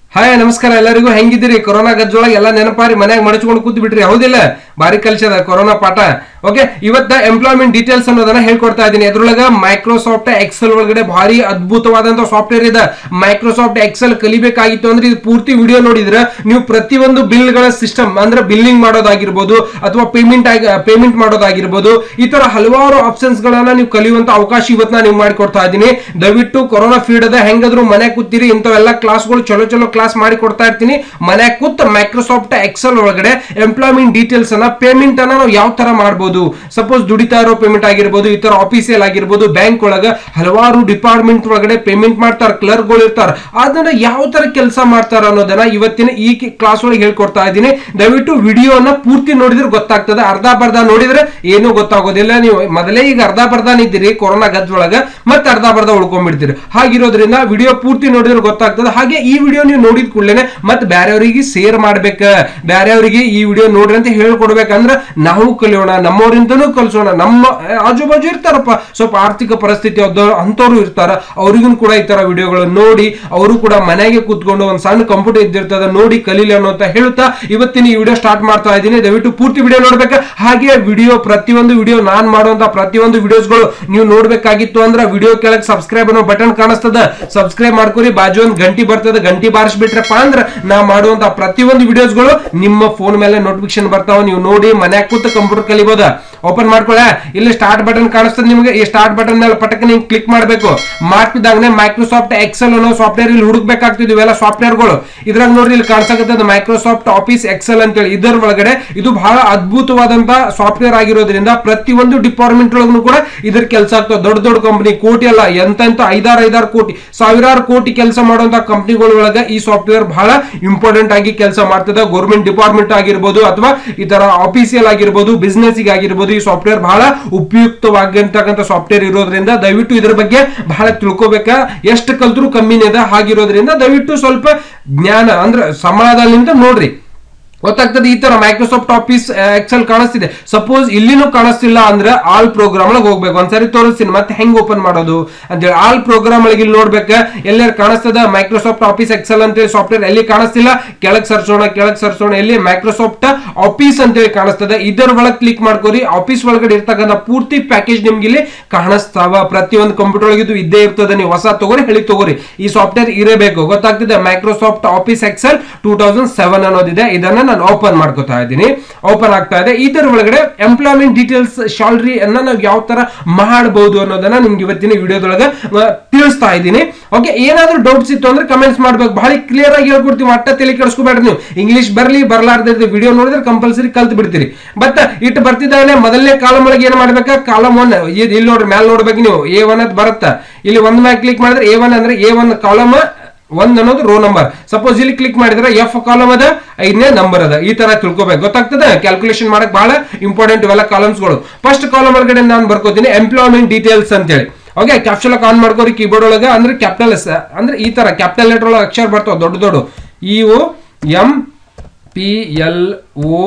hi ನಮಸ್ಕಾರ ಎಲ್ಲರಿಗೂ ಹೆಂಗಿದ್ದೀರಿ corona ಗಜ್ಜೊಳಗೆ ಎಲ್ಲ ನೆನಪಾರಿ ಮನ್ಯಾಗ ಮಡಚ್ಕೊಂಡು ಕೂತ್ ಬಿಟ್ರಿ ಹೌದಿಲ್ಲ ಬಾರಿ ಕಲ್ಸದ ಕೊರೋನಾ ಪಾಠ ಓಕೆ ಇವತ್ತ ಎಂಪ್ಲಾಯ್ಮೆಂಟ್ ಡೀಟೇಲ್ಸ್ ಅನ್ನೋದನ್ನ ಹೇಳ್ಕೊಡ್ತಾ ಇದ್ದೀನಿ ಅದ್ರೊಳಗ ಮೈಕ್ರೋಸಾಫ್ಟ್ ಎಕ್ಸೆಲ್ ಒಳಗಡೆ ಭಾರಿ ಅದ್ಭುತವಾದಂತ ಸಾಫ್ಟ್ವೇರ್ ಇದೆ ಮೈಕ್ರೋಸಾಫ್ಟ್ ಎಕ್ಸೆಲ್ ಕಲಿಬೇಕಾಗಿತ್ತು ಅಂದ್ರೆ ಇದು ಪೂರ್ತಿ ವಿಡಿಯೋ ನೋಡಿದ್ರೆ ನೀವು ಪ್ರತಿಯೊಂದು ಬಿಲ್ ಗಳ ಸಿಸ್ಟಮ್ ಅಂದ್ರೆ ಬಿಲ್ಲಿಂಗ್ ಮಾಡೋದಾಗಿರ್ಬೋದು ಅಥವಾ ಪೇಮೆಂಟ್ ಪೇಮೆಂಟ್ ಮಾಡೋದಾಗಿರ್ಬೋದು ಈ ತರ ಹಲವಾರು ಆಪ್ಷನ್ಸ್ ಗಳನ್ನ ನೀವು ಕಲಿಯುವಂತ ಅವಕಾಶ ಇವತ್ತು ನಾನು ನಿಮ್ಗೆ ಮಾಡಿಕೊಡ್ತಾ ಇದ್ದೀನಿ ದಯವಿಟ್ಟು ಕೊರೋನಾ ಫೀಲ್ಡ್ ಅದ ಹೆಂಗಾದ್ರೂ ಮನೆ ಕೂತೀರಿ ಇಂಥವೆಲ್ಲ ಕ್ಲಾಸ್ಗಳು ಚಲೋ ಚಲೋ ಕ್ಲಾಸ್ ಮಾಡಿ ಕೊಡ್ತಾ ಇರ್ತೀನಿ ಮನೆ ಕೂತ್ ಮೈಕ್ರೋಸಾಫ್ಟ್ ಎಕ್ಸೆಲ್ ಒಳಗಡೆ ಎಂಪ್ಲಾಯ್ಮೆಂಟ್ ಡೀಟೇಲ್ಸ್ ಅನ್ನ ಪೇಮೆಂಟ್ ಅನ್ನ ನಾವು ಯಾವ ತರ ಮಾಡಬಹುದು ಸಪೋಸ್ ದುಡಿತಾ ಇರೋ ಪೇಮೆಂಟ್ ಆಗಿರ್ಬೋದು ಈ ತರ ಆಫೀಸಿಯಲ್ ಆಗಿರ್ಬೋದು ಬ್ಯಾಂಕ್ ಒಳಗ ಹಲವಾರು ಡಿಪಾರ್ಟ್ಮೆಂಟ್ ಒಳಗಡೆ ಪೇಮೆಂಟ್ ಮಾಡ್ತಾರ ಕ್ಲರ್ಕ್ ಗಳು ಇರ್ತಾರ ಅದನ್ನ ಯಾವ ತರ ಕೆಲಸ ಮಾಡ್ತಾರ ಅನ್ನೋದನ್ನ ಇವತ್ತಿನ ಈ ಕ್ಲಾಸ್ ಒಳಗೆ ಹೇಳ್ಕೊಡ್ತಾ ಇದ್ದೀನಿ ದಯವಿಟ್ಟು ವಿಡಿಯೋನ ಪೂರ್ತಿ ನೋಡಿದ್ರೆ ಗೊತ್ತಾಗ್ತದೆ ಅರ್ಧ ಬರ್ಧ ನೋಡಿದ್ರೆ ಏನೂ ಗೊತ್ತಾಗೋದಿಲ್ಲ ನೀವು ಮೊದಲೇ ಈಗ ಅರ್ಧ ಬರ್ಧ ಇದ್ದೀರಿ ಕೊರೋನಾ ಗದ್ದೊಳಗ ಮತ್ತೆ ಅರ್ಧ ಬರ್ಧ ಉಳ್ಕೊಂಡ್ಬಿಡ್ತೀರಿ ಹಾಗಿರೋದ್ರಿಂದ ವಿಡಿಯೋ ಪೂರ್ತಿ ನೋಡಿದ್ರೆ ಗೊತ್ತಾಗ್ತದೆ ಹಾಗೆ ಈ ವಿಡಿಯೋ ನೀವು ನೋಡಿದ ಕೂಡಲೇ ಮತ್ತೆ ಬೇರೆಯವರಿಗೆ ಶೇರ್ ಮಾಡ್ಬೇಕ ಬೇರೆಯವರಿಗೆ ಈ ವಿಡಿಯೋ ನೋಡ್ರಿ ಅಂತ ಹೇಳ್ಕೊಡ್ಬೇಕಂದ್ರೆ ನಾವು ಕಲಿಯೋಣ ನಮ್ಮವರಿಂದನೂ ಕಲಿಸೋಣ ನಮ್ಮ ಆಜು ಬಾಜು ಇರ್ತಾರಪ್ಪ ಸ್ವಲ್ಪ ಆರ್ಥಿಕ ಪರಿಸ್ಥಿತಿ ಅಂತವ್ರು ಇರ್ತಾರ ಅವ್ರಿಗೂ ಕೂಡ ಈ ತರ ವಿಡಿಯೋಗಳನ್ನು ನೋಡಿ ಅವರು ಕೂಡ ಮನೆಗೆ ಕೂತ್ಕೊಂಡು ಒಂದು ಸಣ್ಣ ಕಂಪ್ಯೂಟರ್ ಇದ್ದಿರ್ತದ ನೋಡಿ ಕಲೀಲಿ ಅನ್ನೋ ಅಂತ ಹೇಳುತ್ತಾ ಇವತ್ತಿನ ಈ ವಿಡಿಯೋ ಸ್ಟಾರ್ಟ್ ಮಾಡ್ತಾ ಇದ್ದೀನಿ ದಯವಿಟ್ಟು ಪೂರ್ತಿ ವಿಡಿಯೋ ನೋಡ್ಬೇಕು ಹಾಗೆ ವಿಡಿಯೋ ಪ್ರತಿಯೊಂದು ವಿಡಿಯೋ ನಾನ್ ಮಾಡುವಂತ ಪ್ರತಿಯೊಂದು ವಿಡಿಯೋಸ್ಗಳು ನೀವು ನೋಡ್ಬೇಕಾಗಿತ್ತು ಅಂದ್ರೆ ವಿಡಿಯೋ ಕೆಳಗೆ ಸಬ್ಸ್ಕ್ರೈಬ್ ಅನ್ನೋ ಬಟನ್ ಕಾಣಿಸ್ತದ ಸಬ್ಸ್ಕ್ರೈಬ್ ಮಾಡ್ಕೊರಿ ಬಾಜು ಒಂದು ಗಂಟಿ ಬರ್ತದ ಗಂಟಿ ಬಾರಿಸ್ಬಿಟ್ರಪ್ಪ ಅಂದ್ರೆ ನಾ ಮಾಡುವಂತ ಪ್ರತಿಯೊಂದು ವಿಡಿಯೋಸ್ಗಳು ನಿಮ್ಮ ಫೋನ್ ಮೇಲೆ ನೋಟಿಫಿಕೇಶನ್ ಬರ್ತಾವ ನೀವು ನೋಡಿ ಮನ್ಯಾಗ ಕೂತ ಕಂಪ್ಯೂಟರ್ ಕಲಿಬೋದ ಓಪನ್ ಮಾಡ್ಕೊಳ್ಳ ಇಲ್ಲಿ ಸ್ಟಾರ್ಟ್ ಬಟನ್ ಕಾಣಿಸ್ತದೆ ನಿಮಗೆ ಈ ಸ್ಟಾರ್ಟ್ ಬಟನ್ ಮೇಲೆ ಪಟಕ ನೀವು ಕ್ಲಿಕ್ ಮಾಡಬೇಕು ಮಾಡ್ತಿದ್ದಾಗನೆ ಮೈಕ್ರೋಸಾಫ್ಟ್ ಎಕ್ಸೆಲ್ ಅನ್ನೋ ಸಾಫ್ಟ್ವೇರ್ ಇಲ್ಲಿ ಹುಡುಕ್ಬೇಕಾಗ್ತಿದ್ವಿ ಇವೆಲ್ಲ ಸಾಫ್ಟ್ವೇರ್ಗಳು ಇದ್ರಾಗ ನೋಡ್ರಿ ಇಲ್ಲಿ ಕಾಣಿಸಕತ್ತದ ಮೈಕ್ರೋಸಾಫ್ಟ್ ಆಫೀಸ್ ಎಕ್ಸೆಲ್ ಅಂತೇಳಿ ಇದರ ಒಳಗಡೆ ಇದು ಬಹಳ ಅದ್ಭುತವಾದಂತ ಸಾಫ್ಟ್ವೇರ್ ಆಗಿರೋದ್ರಿಂದ ಪ್ರತಿಯೊಂದು ಡಿಪಾರ್ಟ್ಮೆಂಟ್ ಒಳಗೂ ಕೂಡ ಇದ್ರ ಕೆಲಸ ಆಗ್ತದೆ ದೊಡ್ಡ ದೊಡ್ಡ ಕಂಪನಿ ಕೋಟಿ ಅಲ್ಲ ಎಂತೆಂತ ಐದಾರು ಐದಾರು ಕೋಟಿ ಸಾವಿರಾರು ಕೋಟಿ ಕೆಲಸ ಮಾಡುವಂತ ಕಂಪನಿಗಳ ಒಳಗೆ ಈ ಸಾಫ್ಟ್ವೇರ್ ಬಹಳ ಇಂಪಾರ್ಟೆಂಟ್ ಆಗಿ ಕೆಲಸ ಮಾಡ್ತದೆ ಗೌರ್ಮೆಂಟ್ ಡಿಪಾರ್ಟ್ಮೆಂಟ್ ಆಗಿರ್ಬೋದು ಅಥವಾ ಈ ತರ ಆಫೀಸಿಯಲ್ ಆಗಿರ್ಬೋದು ಬಿಸ್ನೆಸ್ ಆಗಿರ್ಬೋದು ಈ ಸಾಫ್ಟ್ವೇರ್ ಬಹಳ ಉಪಯುಕ್ತವಾಗಿರ್ತಕ್ಕಂಥ ಸಾಫ್ಟ್ವೇರ್ ಇರೋದ್ರಿಂದ ದಯವಿಟ್ಟು ಇದ್ರ ಬಗ್ಗೆ ಬಹಳ ತಿಳ್ಕೊಬೇಕಾ ಎಷ್ಟು ಕಲ್ತ್ರು ಕಮ್ಮಿನೇ ಇದೆ ಹಾಗಿರೋದ್ರಿಂದ ದಯವಿಟ್ಟು ಸ್ವಲ್ಪ ಜ್ಞಾನ ಅಂದ್ರೆ ಸಮಾಧಾನದಿಂದ ನೋಡ್ರಿ ಗೊತ್ತಾಗ್ತದೆ ಈ ತರ ಮೈಕ್ರೋಸಾಫ್ಟ್ ಆಫೀಸ್ ಎಕ್ಸೆಲ್ ಕಾಣಿಸ್ತಿದೆ ಸಪೋಸ್ ಇಲ್ಲಿನೂ ಕಾಣಿಸ್ತಿಲ್ಲ ಅಂದ್ರೆ ಆಲ್ ಪ್ರೋಗ್ರಾಮ್ ಒಳಗೆ ಹೋಗ್ಬೇಕು ಒಂದ್ಸರಿ ತೋರಿಸ್ತೀನಿ ಮತ್ತೆ ಹೆಂಗ್ ಓಪನ್ ಮಾಡೋದು ಅಂತೇಳಿ ಆಲ್ ಪ್ರೋಗ್ರಾಮ್ ಒಳಗೆ ಇಲ್ಲಿ ನೋಡ್ಬೇಕು ಎಲ್ಲಾರು ಕಾಣಿಸ್ತದ ಮೈಕ್ರೋಸಾಫ್ಟ್ ಆಫೀಸ್ ಎಕ್ಸೆಲ್ ಅಂತೇಳಿ ಸಾಫ್ಟ್ವೇರ್ ಎಲ್ಲಿ ಕಾಣಿಸ್ತಿಲ್ಲ ಕೆಳಗ್ ಸರ್ಸೋಣ ಕೆಳಗ್ ಸರ್ಸೋಣ ಎಲ್ಲಿ ಮೈಕ್ರೋಸಾಫ್ಟ್ ಆಫೀಸ್ ಅಂತೇಳಿ ಕಾಣಿಸ್ತದೆ ಇದರ ಒಳಗೆ ಕ್ಲಿಕ್ ಮಾಡ್ಕೋರಿ ಆಫೀಸ್ ಒಳಗಡೆ ಇರ್ತಕ್ಕಂಥ ಪೂರ್ತಿ ಪ್ಯಾಕೇಜ್ ನಿಮ್ಗೆ ಇಲ್ಲಿ ಕಾಣಿಸ್ತಾವ ಪ್ರತಿಯೊಂದು ಕಂಪ್ಯೂಟರ್ ಒಳಗೆ ಇದು ಇದ್ದೇ ಇರ್ತದೆ ನೀವು ಹೊಸ ತಗೋರಿ ಹೇಳಿ ತಗೋರಿ ಈ ಸಾಫ್ಟ್ವೇರ್ ಇರಬೇಕು ಗೊತ್ತಾಗ್ತಿದೆ Microsoft Office Excel two thousand seven ಅನ್ನೋದಿದೆ ಇದನ್ನ ನಾನು ಓಪನ್ ಮಾಡ್ಕೋತಾ ಇದ್ದೀನಿ ಓಪನ್ ಆಗ್ತಾ ಇದೆ ಇದರ ಒಳಗಡೆ ಎಂಪ್ಲಾಯ್ಮೆಂಟ್ ಡೀಟೇಲ್ಸ್ ಶಾಲರಿ ಅನ್ನ ನಾವು ಯಾವ ತರ ಮಾಡಬಹುದು ಅನ್ನೋದನ್ನ ನಿಮ್ಗೆ ಇವತ್ತಿನ ವಿಡಿಯೋದೊಳಗೆ ತಿಳಿಸ್ತಾ ಇದ್ದೀನಿ ಓಕೆ ಏನಾದ್ರೂ ಡೌಟ್ಸ್ ಇತ್ತು ಅಂದ್ರೆ ಕಮೆಂಟ್ಸ್ ಮಾಡ್ಬೇಕು ಬಹಳ ಕ್ಲಿಯರ್ ಆಗಿ ಹೇಳ್ಕೊಡ್ತೀವಿ ಅಟ್ಟ ತಲೆ ಕೆಡಿಸ್ಕೋಬೇಡ್ರಿ ನೀವು ಇಂಗ್ಲಿಷ್ ಬರ್ಲಿ ಬರ್ಲಾರ್ದ ವಿಡಿಯೋ ನೋಡಿದ್ರೆ ಕಂಪಲ್ಸರಿ ಕಲ್ತ್ ಬಿಡ್ತೀರಿ ಬಟ್ ಇಟ್ಟು ಬರ್ತಿದ್ದಾಗಲೇ ಮೊದಲನೇ ಕಾಲಮ್ ಒಳಗೆ ಏನ್ ಮಾಡ್ಬೇಕಾ ಕಾಲಮ್ ಒನ್ ಇಲ್ಲಿ ನೋಡ್ರಿ ಮ್ಯಾಲ್ ನೋಡ್ಬೇಕು ನೀವು ಎ ಒನ್ ಅಂತ ಬರುತ್ತಾ ಇಲ್ಲಿ ಒಂದ್ ಮ್ಯಾಲ್ ಕ್ಲಿಕ್ ಮಾಡಿದ್ರೆ ಎ ಒನ್ ಅಂದ್ರೆ ಎ ಒನ್ ಕಾಲಮ್ ಒಂದ್ ಅನ್ನೋದು ರೋ ನಂಬರ್ ಸಪೋಸ್ ಇಲ್ಲಿ ಕ್ಲಿಕ್ ಮಾಡಿದ್ರೆ ಎಫ್ ಕಾಲಮ್ ಅದ ಐದನೇ ನಂಬರ್ ಅದ ಈ ತರ ತಿಳ್ಕೊಬೇಕು ಗೊತ್ತಾಗ್ತದೆ ಕ್ಯಾಲ್ಕುಲೇಷನ್ ಮಾಡಕ್ ಬಹಳ ಇಂಪಾರ್ಟೆಂಟ್ ಇವೆಲ್ಲ ಕಾಲಮ್ಸ್ಗಳು ಫಸ್ಟ್ ಕಾಲಮ್ ಒಳಗಡೆ ನಾನು ಬರ್ಕೋತೀನಿ ಎಂಪ್ಲಾಯ್ಮೆಂಟ್ ಡೀಟೇಲ್ಸ್ ಅಂತೇಳಿ ಓಕೆ ಕ್ಯಾಪ್ಷನ್ ಆನ್ ಮಾಡ್ಕೋರಿ ಕೀಬೋರ್ಡ್ ಒಳಗೆ ಅಂದ್ರೆ ಕ್ಯಾಪಿಟಲ್ ಎಸ್ ಅಂದ್ರೆ ಈ ತರ ಕ್ಯಾಪಿಟಲ್ ಲೆಟರ್ ಒಳಗೆ ಅಕ್ಷರ ಬರ್ತಾವ ದೊಡ್ಡ ದೊಡ್ಡ E O M P L O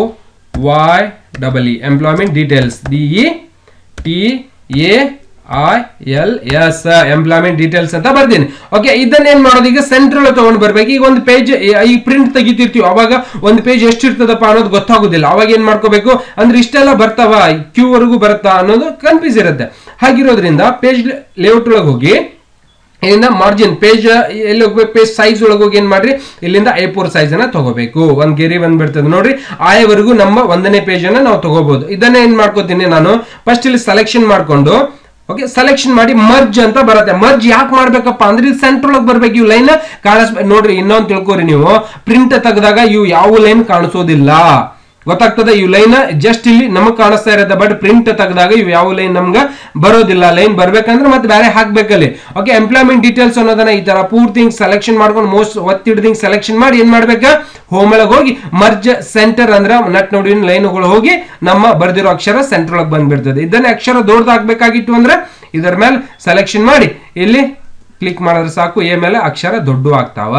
Y double E employment details D E T A I L S employment details ಅಂತ ಬರ್ತೀನಿ ಓಕೆ ಇದನ್ನ ಏನ್ ಮಾಡೋದು ಈಗ ಸೆಂಟ್ರಲ್ ತಗೊಂಡ್ ಬರ್ಬೇಕು ಈಗ ಒಂದು ಪೇಜ್ ಈ ಪ್ರಿಂಟ್ ತೆಗಿತಿರ್ತೀವಿ ಅವಾಗ ಒಂದು ಪೇಜ್ ಎಷ್ಟಿರ್ತದಪ್ಪ ಅನ್ನೋದು ಗೊತ್ತಾಗೋದಿಲ್ಲ ಅವಾಗ ಏನ್ ಮಾಡ್ಕೋಬೇಕು ಅಂದ್ರೆ ಇಷ್ಟೆಲ್ಲ ಬರ್ತಾವ ಕ್ಯೂ ವರೆಗೂ ಬರುತ್ತಾ ಅನ್ನೋದು ಕನ್ಫ್ಯೂಸ್ ಇರುತ್ತೆ ಹಾಗಿರೋದ್ರಿಂದ ಪೇಜ್ ಲೇಔಟ್ ಒಳಗೆ ಹೋಗಿ ಇಲ್ಲಿಂದ ಮಾರ್ಜಿನ್ ಪೇಜ್ ಎಲ್ಲಿ ಹೋಗ್ಬೇಕು ಪೇಜ್ ಸೈಜ್ ಒಳಗೆ ಹೋಗಿ ಏನ್ ಮಾಡ್ರಿ ಇಲ್ಲಿಂದ ಐ ಫೋರ್ ಸೈಜ್ ಅನ್ನ ತಗೋಬೇಕು ಒಂದ್ ಗೆರಿ ಬಂದ್ಬಿಡ್ತದೆ ನೋಡ್ರಿ ಆಯವರೆಗೂ ನಮ್ಮ ಒಂದನೇ ಪೇಜ್ ಅನ್ನ ನಾವು ತಗೋಬಹುದು ಇದನ್ನ ಏನ್ ಮಾಡ್ಕೋತೀನಿ ನಾನು ಫಸ್ಟ್ ಇಲ್ಲಿ ಸೆಲೆಕ್ಷನ್ ಮಾಡ್ಕೊಂಡು ಓಕೆ ಸೆಲೆಕ್ಷನ್ ಮಾಡಿ ಮರ್ಜ್ ಅಂತ ಬರುತ್ತೆ ಮರ್ಜ್ ಯಾಕೆ ಮಾಡ್ಬೇಕಪ್ಪ ಅಂದ್ರೆ ಇದು ಸೆಂಟ್ರ್ ಒಳಗೆ ಬರ್ಬೇಕು ಇವು ಲೈನ್ ಕಾಣಿಸ್ಬೇಕು ನೋಡ್ರಿ ಇನ್ನೊಂದು ತಿಳ್ಕೊರಿ ನೀವು ಪ್ರಿಂಟ್ ತೆಗೆದಾಗ ಇವು ಯಾವ ಲೈನ್ ಕಾಣಿಸೋದಿಲ್ಲ ಗೊತ್ತಾಗ್ತದೆ ಇವು ಲೈನ್ ಜಸ್ಟ್ ಇಲ್ಲಿ ನಮಗ್ ಕಾಣಿಸ್ತಾ ಇರುತ್ತೆ ಬಟ್ ಪ್ರಿಂಟ್ ತೆಗೆದಾಗ ಇವು ಯಾವ ಲೈನ್ ನಮ್ಗೆ ಬರೋದಿಲ್ಲ ಲೈನ್ ಬರ್ಬೇಕಂದ್ರೆ ಮತ್ತೆ ಬೇರೆ ಹಾಕ್ಬೇಕಲ್ಲಿ ಓಕೆ ಎಂಪ್ಲಾಯ್ಮೆಂಟ್ ಡೀಟೇಲ್ಸ್ ಅನ್ನೋದನ್ನ ಈ ತರ ಪೂರ್ತಿ ಸೆಲೆಕ್ಷನ್ ಮಾಡ್ಕೊಂಡು ಮೋಸ್ಟ್ ಒತ್ತಿಡ್ದಿಂಗ್ ಸೆಲೆಕ್ಷನ್ ಮಾಡಿ ಏನ್ ಮಾಡ್ಬೇಕ ಹೋಮ್ ಒಳಗೆ ಹೋಗಿ ಮರ್ಜ್ ಸೆಂಟರ್ ಅಂದ್ರೆ ನಟ್ ನೋಡಿ ಲೈನ್ಗಳು ಹೋಗಿ ನಮ್ಮ ಬರ್ದಿರೋ ಅಕ್ಷರ ಸೆಂಟರ್ ಒಳಗೆ ಬಂದ್ಬಿಡ್ತದೆ ಇದನ್ನ ಅಕ್ಷರ ದೊಡ್ಡದಾಗಬೇಕಾಗಿತ್ತು ಅಂದ್ರೆ ಇದರ ಮೇಲೆ ಸೆಲೆಕ್ಷನ್ ಮಾಡಿ ಇಲ್ಲಿ ಕ್ಲಿಕ್ ಮಾಡಿದ್ರೆ ಸಾಕು ಎ ಮೇಲೆ ಅಕ್ಷರ ದೊಡ್ಡ ಆಗ್ತಾವ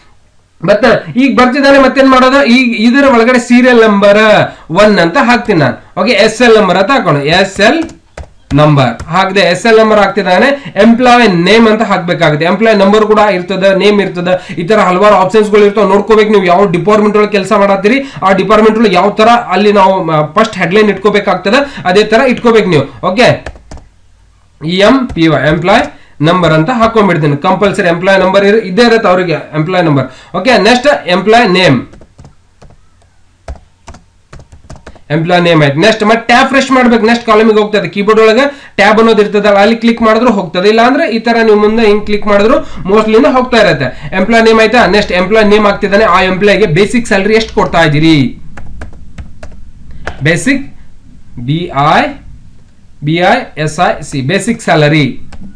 ಮತ್ತೆ ಈಗ ಬರ್ತಿದ್ದಾನೆ ಮತ್ತೇನ್ ಮಾಡೋದು ಈಗ ಇದರ ಒಳಗಡೆ ಸೀರಿಯಲ್ ನಂಬರ್ ಒನ್ ಅಂತ ಹಾಕ್ತೀನಿ ನಾನು ಓಕೆ ಎಸ್ ಎಲ್ ನಂಬರ್ ಅಂತ ಹಾಕೋಣ ಎಸ್ ಎಲ್ ನಂಬರ್ ಹಾಕದೆ ಎಸ್ ಎಲ್ ನಂಬರ್ ಹಾಕ್ತಿದ್ದಾನೆ ಎಂಪ್ಲಾಯ್ ನೇಮ್ ಅಂತ ಹಾಕ್ಬೇಕಾಗುತ್ತೆ ಎಂಪ್ಲಾಯ್ ನಂಬರ್ ಕೂಡ ಇರ್ತದೆ ನೇಮ್ ಇರ್ತದೆ ಈ ತರ ಹಲವಾರು ಆಪ್ಷನ್ಸ್ ಗಳು ಇರ್ತಾವೆ ನೋಡ್ಕೋಬೇಕು ನೀವು ಯಾವ ಡಿಪಾರ್ಟ್ಮೆಂಟ್ ಒಳಗೆ ಕೆಲಸ ಮಾಡತ್ತೀರಿ ಆ ಡಿಪಾರ್ಟ್ಮೆಂಟ್ ಒಳಗೆ ಯಾವ ತರ ಅಲ್ಲಿ ನಾವು ಫಸ್ಟ್ ಹೆಡ್ಲೈನ್ ಇಟ್ಕೋಬೇಕಾಗ್ತದೆ ಅದೇ ತರ ಇಟ್ಕೋಬೇಕು ನೀವು okay M P Y employ number ಅಂತ ಹಾಕೊಂಡ್ಬಿಡ್ತೀನಿ ಕಂಪಲ್ಸರಿ ಎಂಪ್ಲಾಯ್ ನಂಬರ್ ಇದ್ದೇ ಇರುತ್ತೆ ಅವರಿಗೆ employ number okay next employ name employ name ಆಯ್ತು ನೆಕ್ಸ್ಟ್ ಮತ್ತೆ ಟ್ಯಾಬ್ ಫ್ರೆಶ್ ಮಾಡ್ಬೇಕು ನೆಕ್ಸ್ಟ್ ಕಾಲಮಿಗೆ ಹೋಗ್ತದೆ ಕೀಬೋರ್ಡ್ ಒಳಗೆ ಟ್ಯಾಬ್ ಅನ್ನೋದು ಇರ್ತದೆ ಅಲ್ಲಿ ಕ್ಲಿಕ್ ಮಾಡಿದ್ರು ಹೋಗ್ತದೆ ಇಲ್ಲ ಅಂದ್ರೆ ಈ ತರ ನೀವು ಮುಂದೆ ಹಿಂಗ್ ಕ್ಲಿಕ್ ಮಾಡಿದ್ರು ಮೋಸ್ಟ್ಲಿ ಹೋಗ್ತಾ ಇರುತ್ತೆ ಎಂಪ್ಲಾಯ್ ನೇಮ್ ಆಯ್ತಾ ನೆಕ್ಸ್ಟ್ ಎಂಪ್ಲಾಯ್ ನೇಮ್ ಆಗ್ತಿದ್ದಾನೆ ಆ ಎಂಪ್ಲಾಯ್ಗೆ ಬೇಸಿಕ್ ಸ್ಯಾಲರಿ ಎಷ್ಟು ಕೊಡ್ತಾ ಇದ್ದೀರಿ basic B I B I S I C basic salary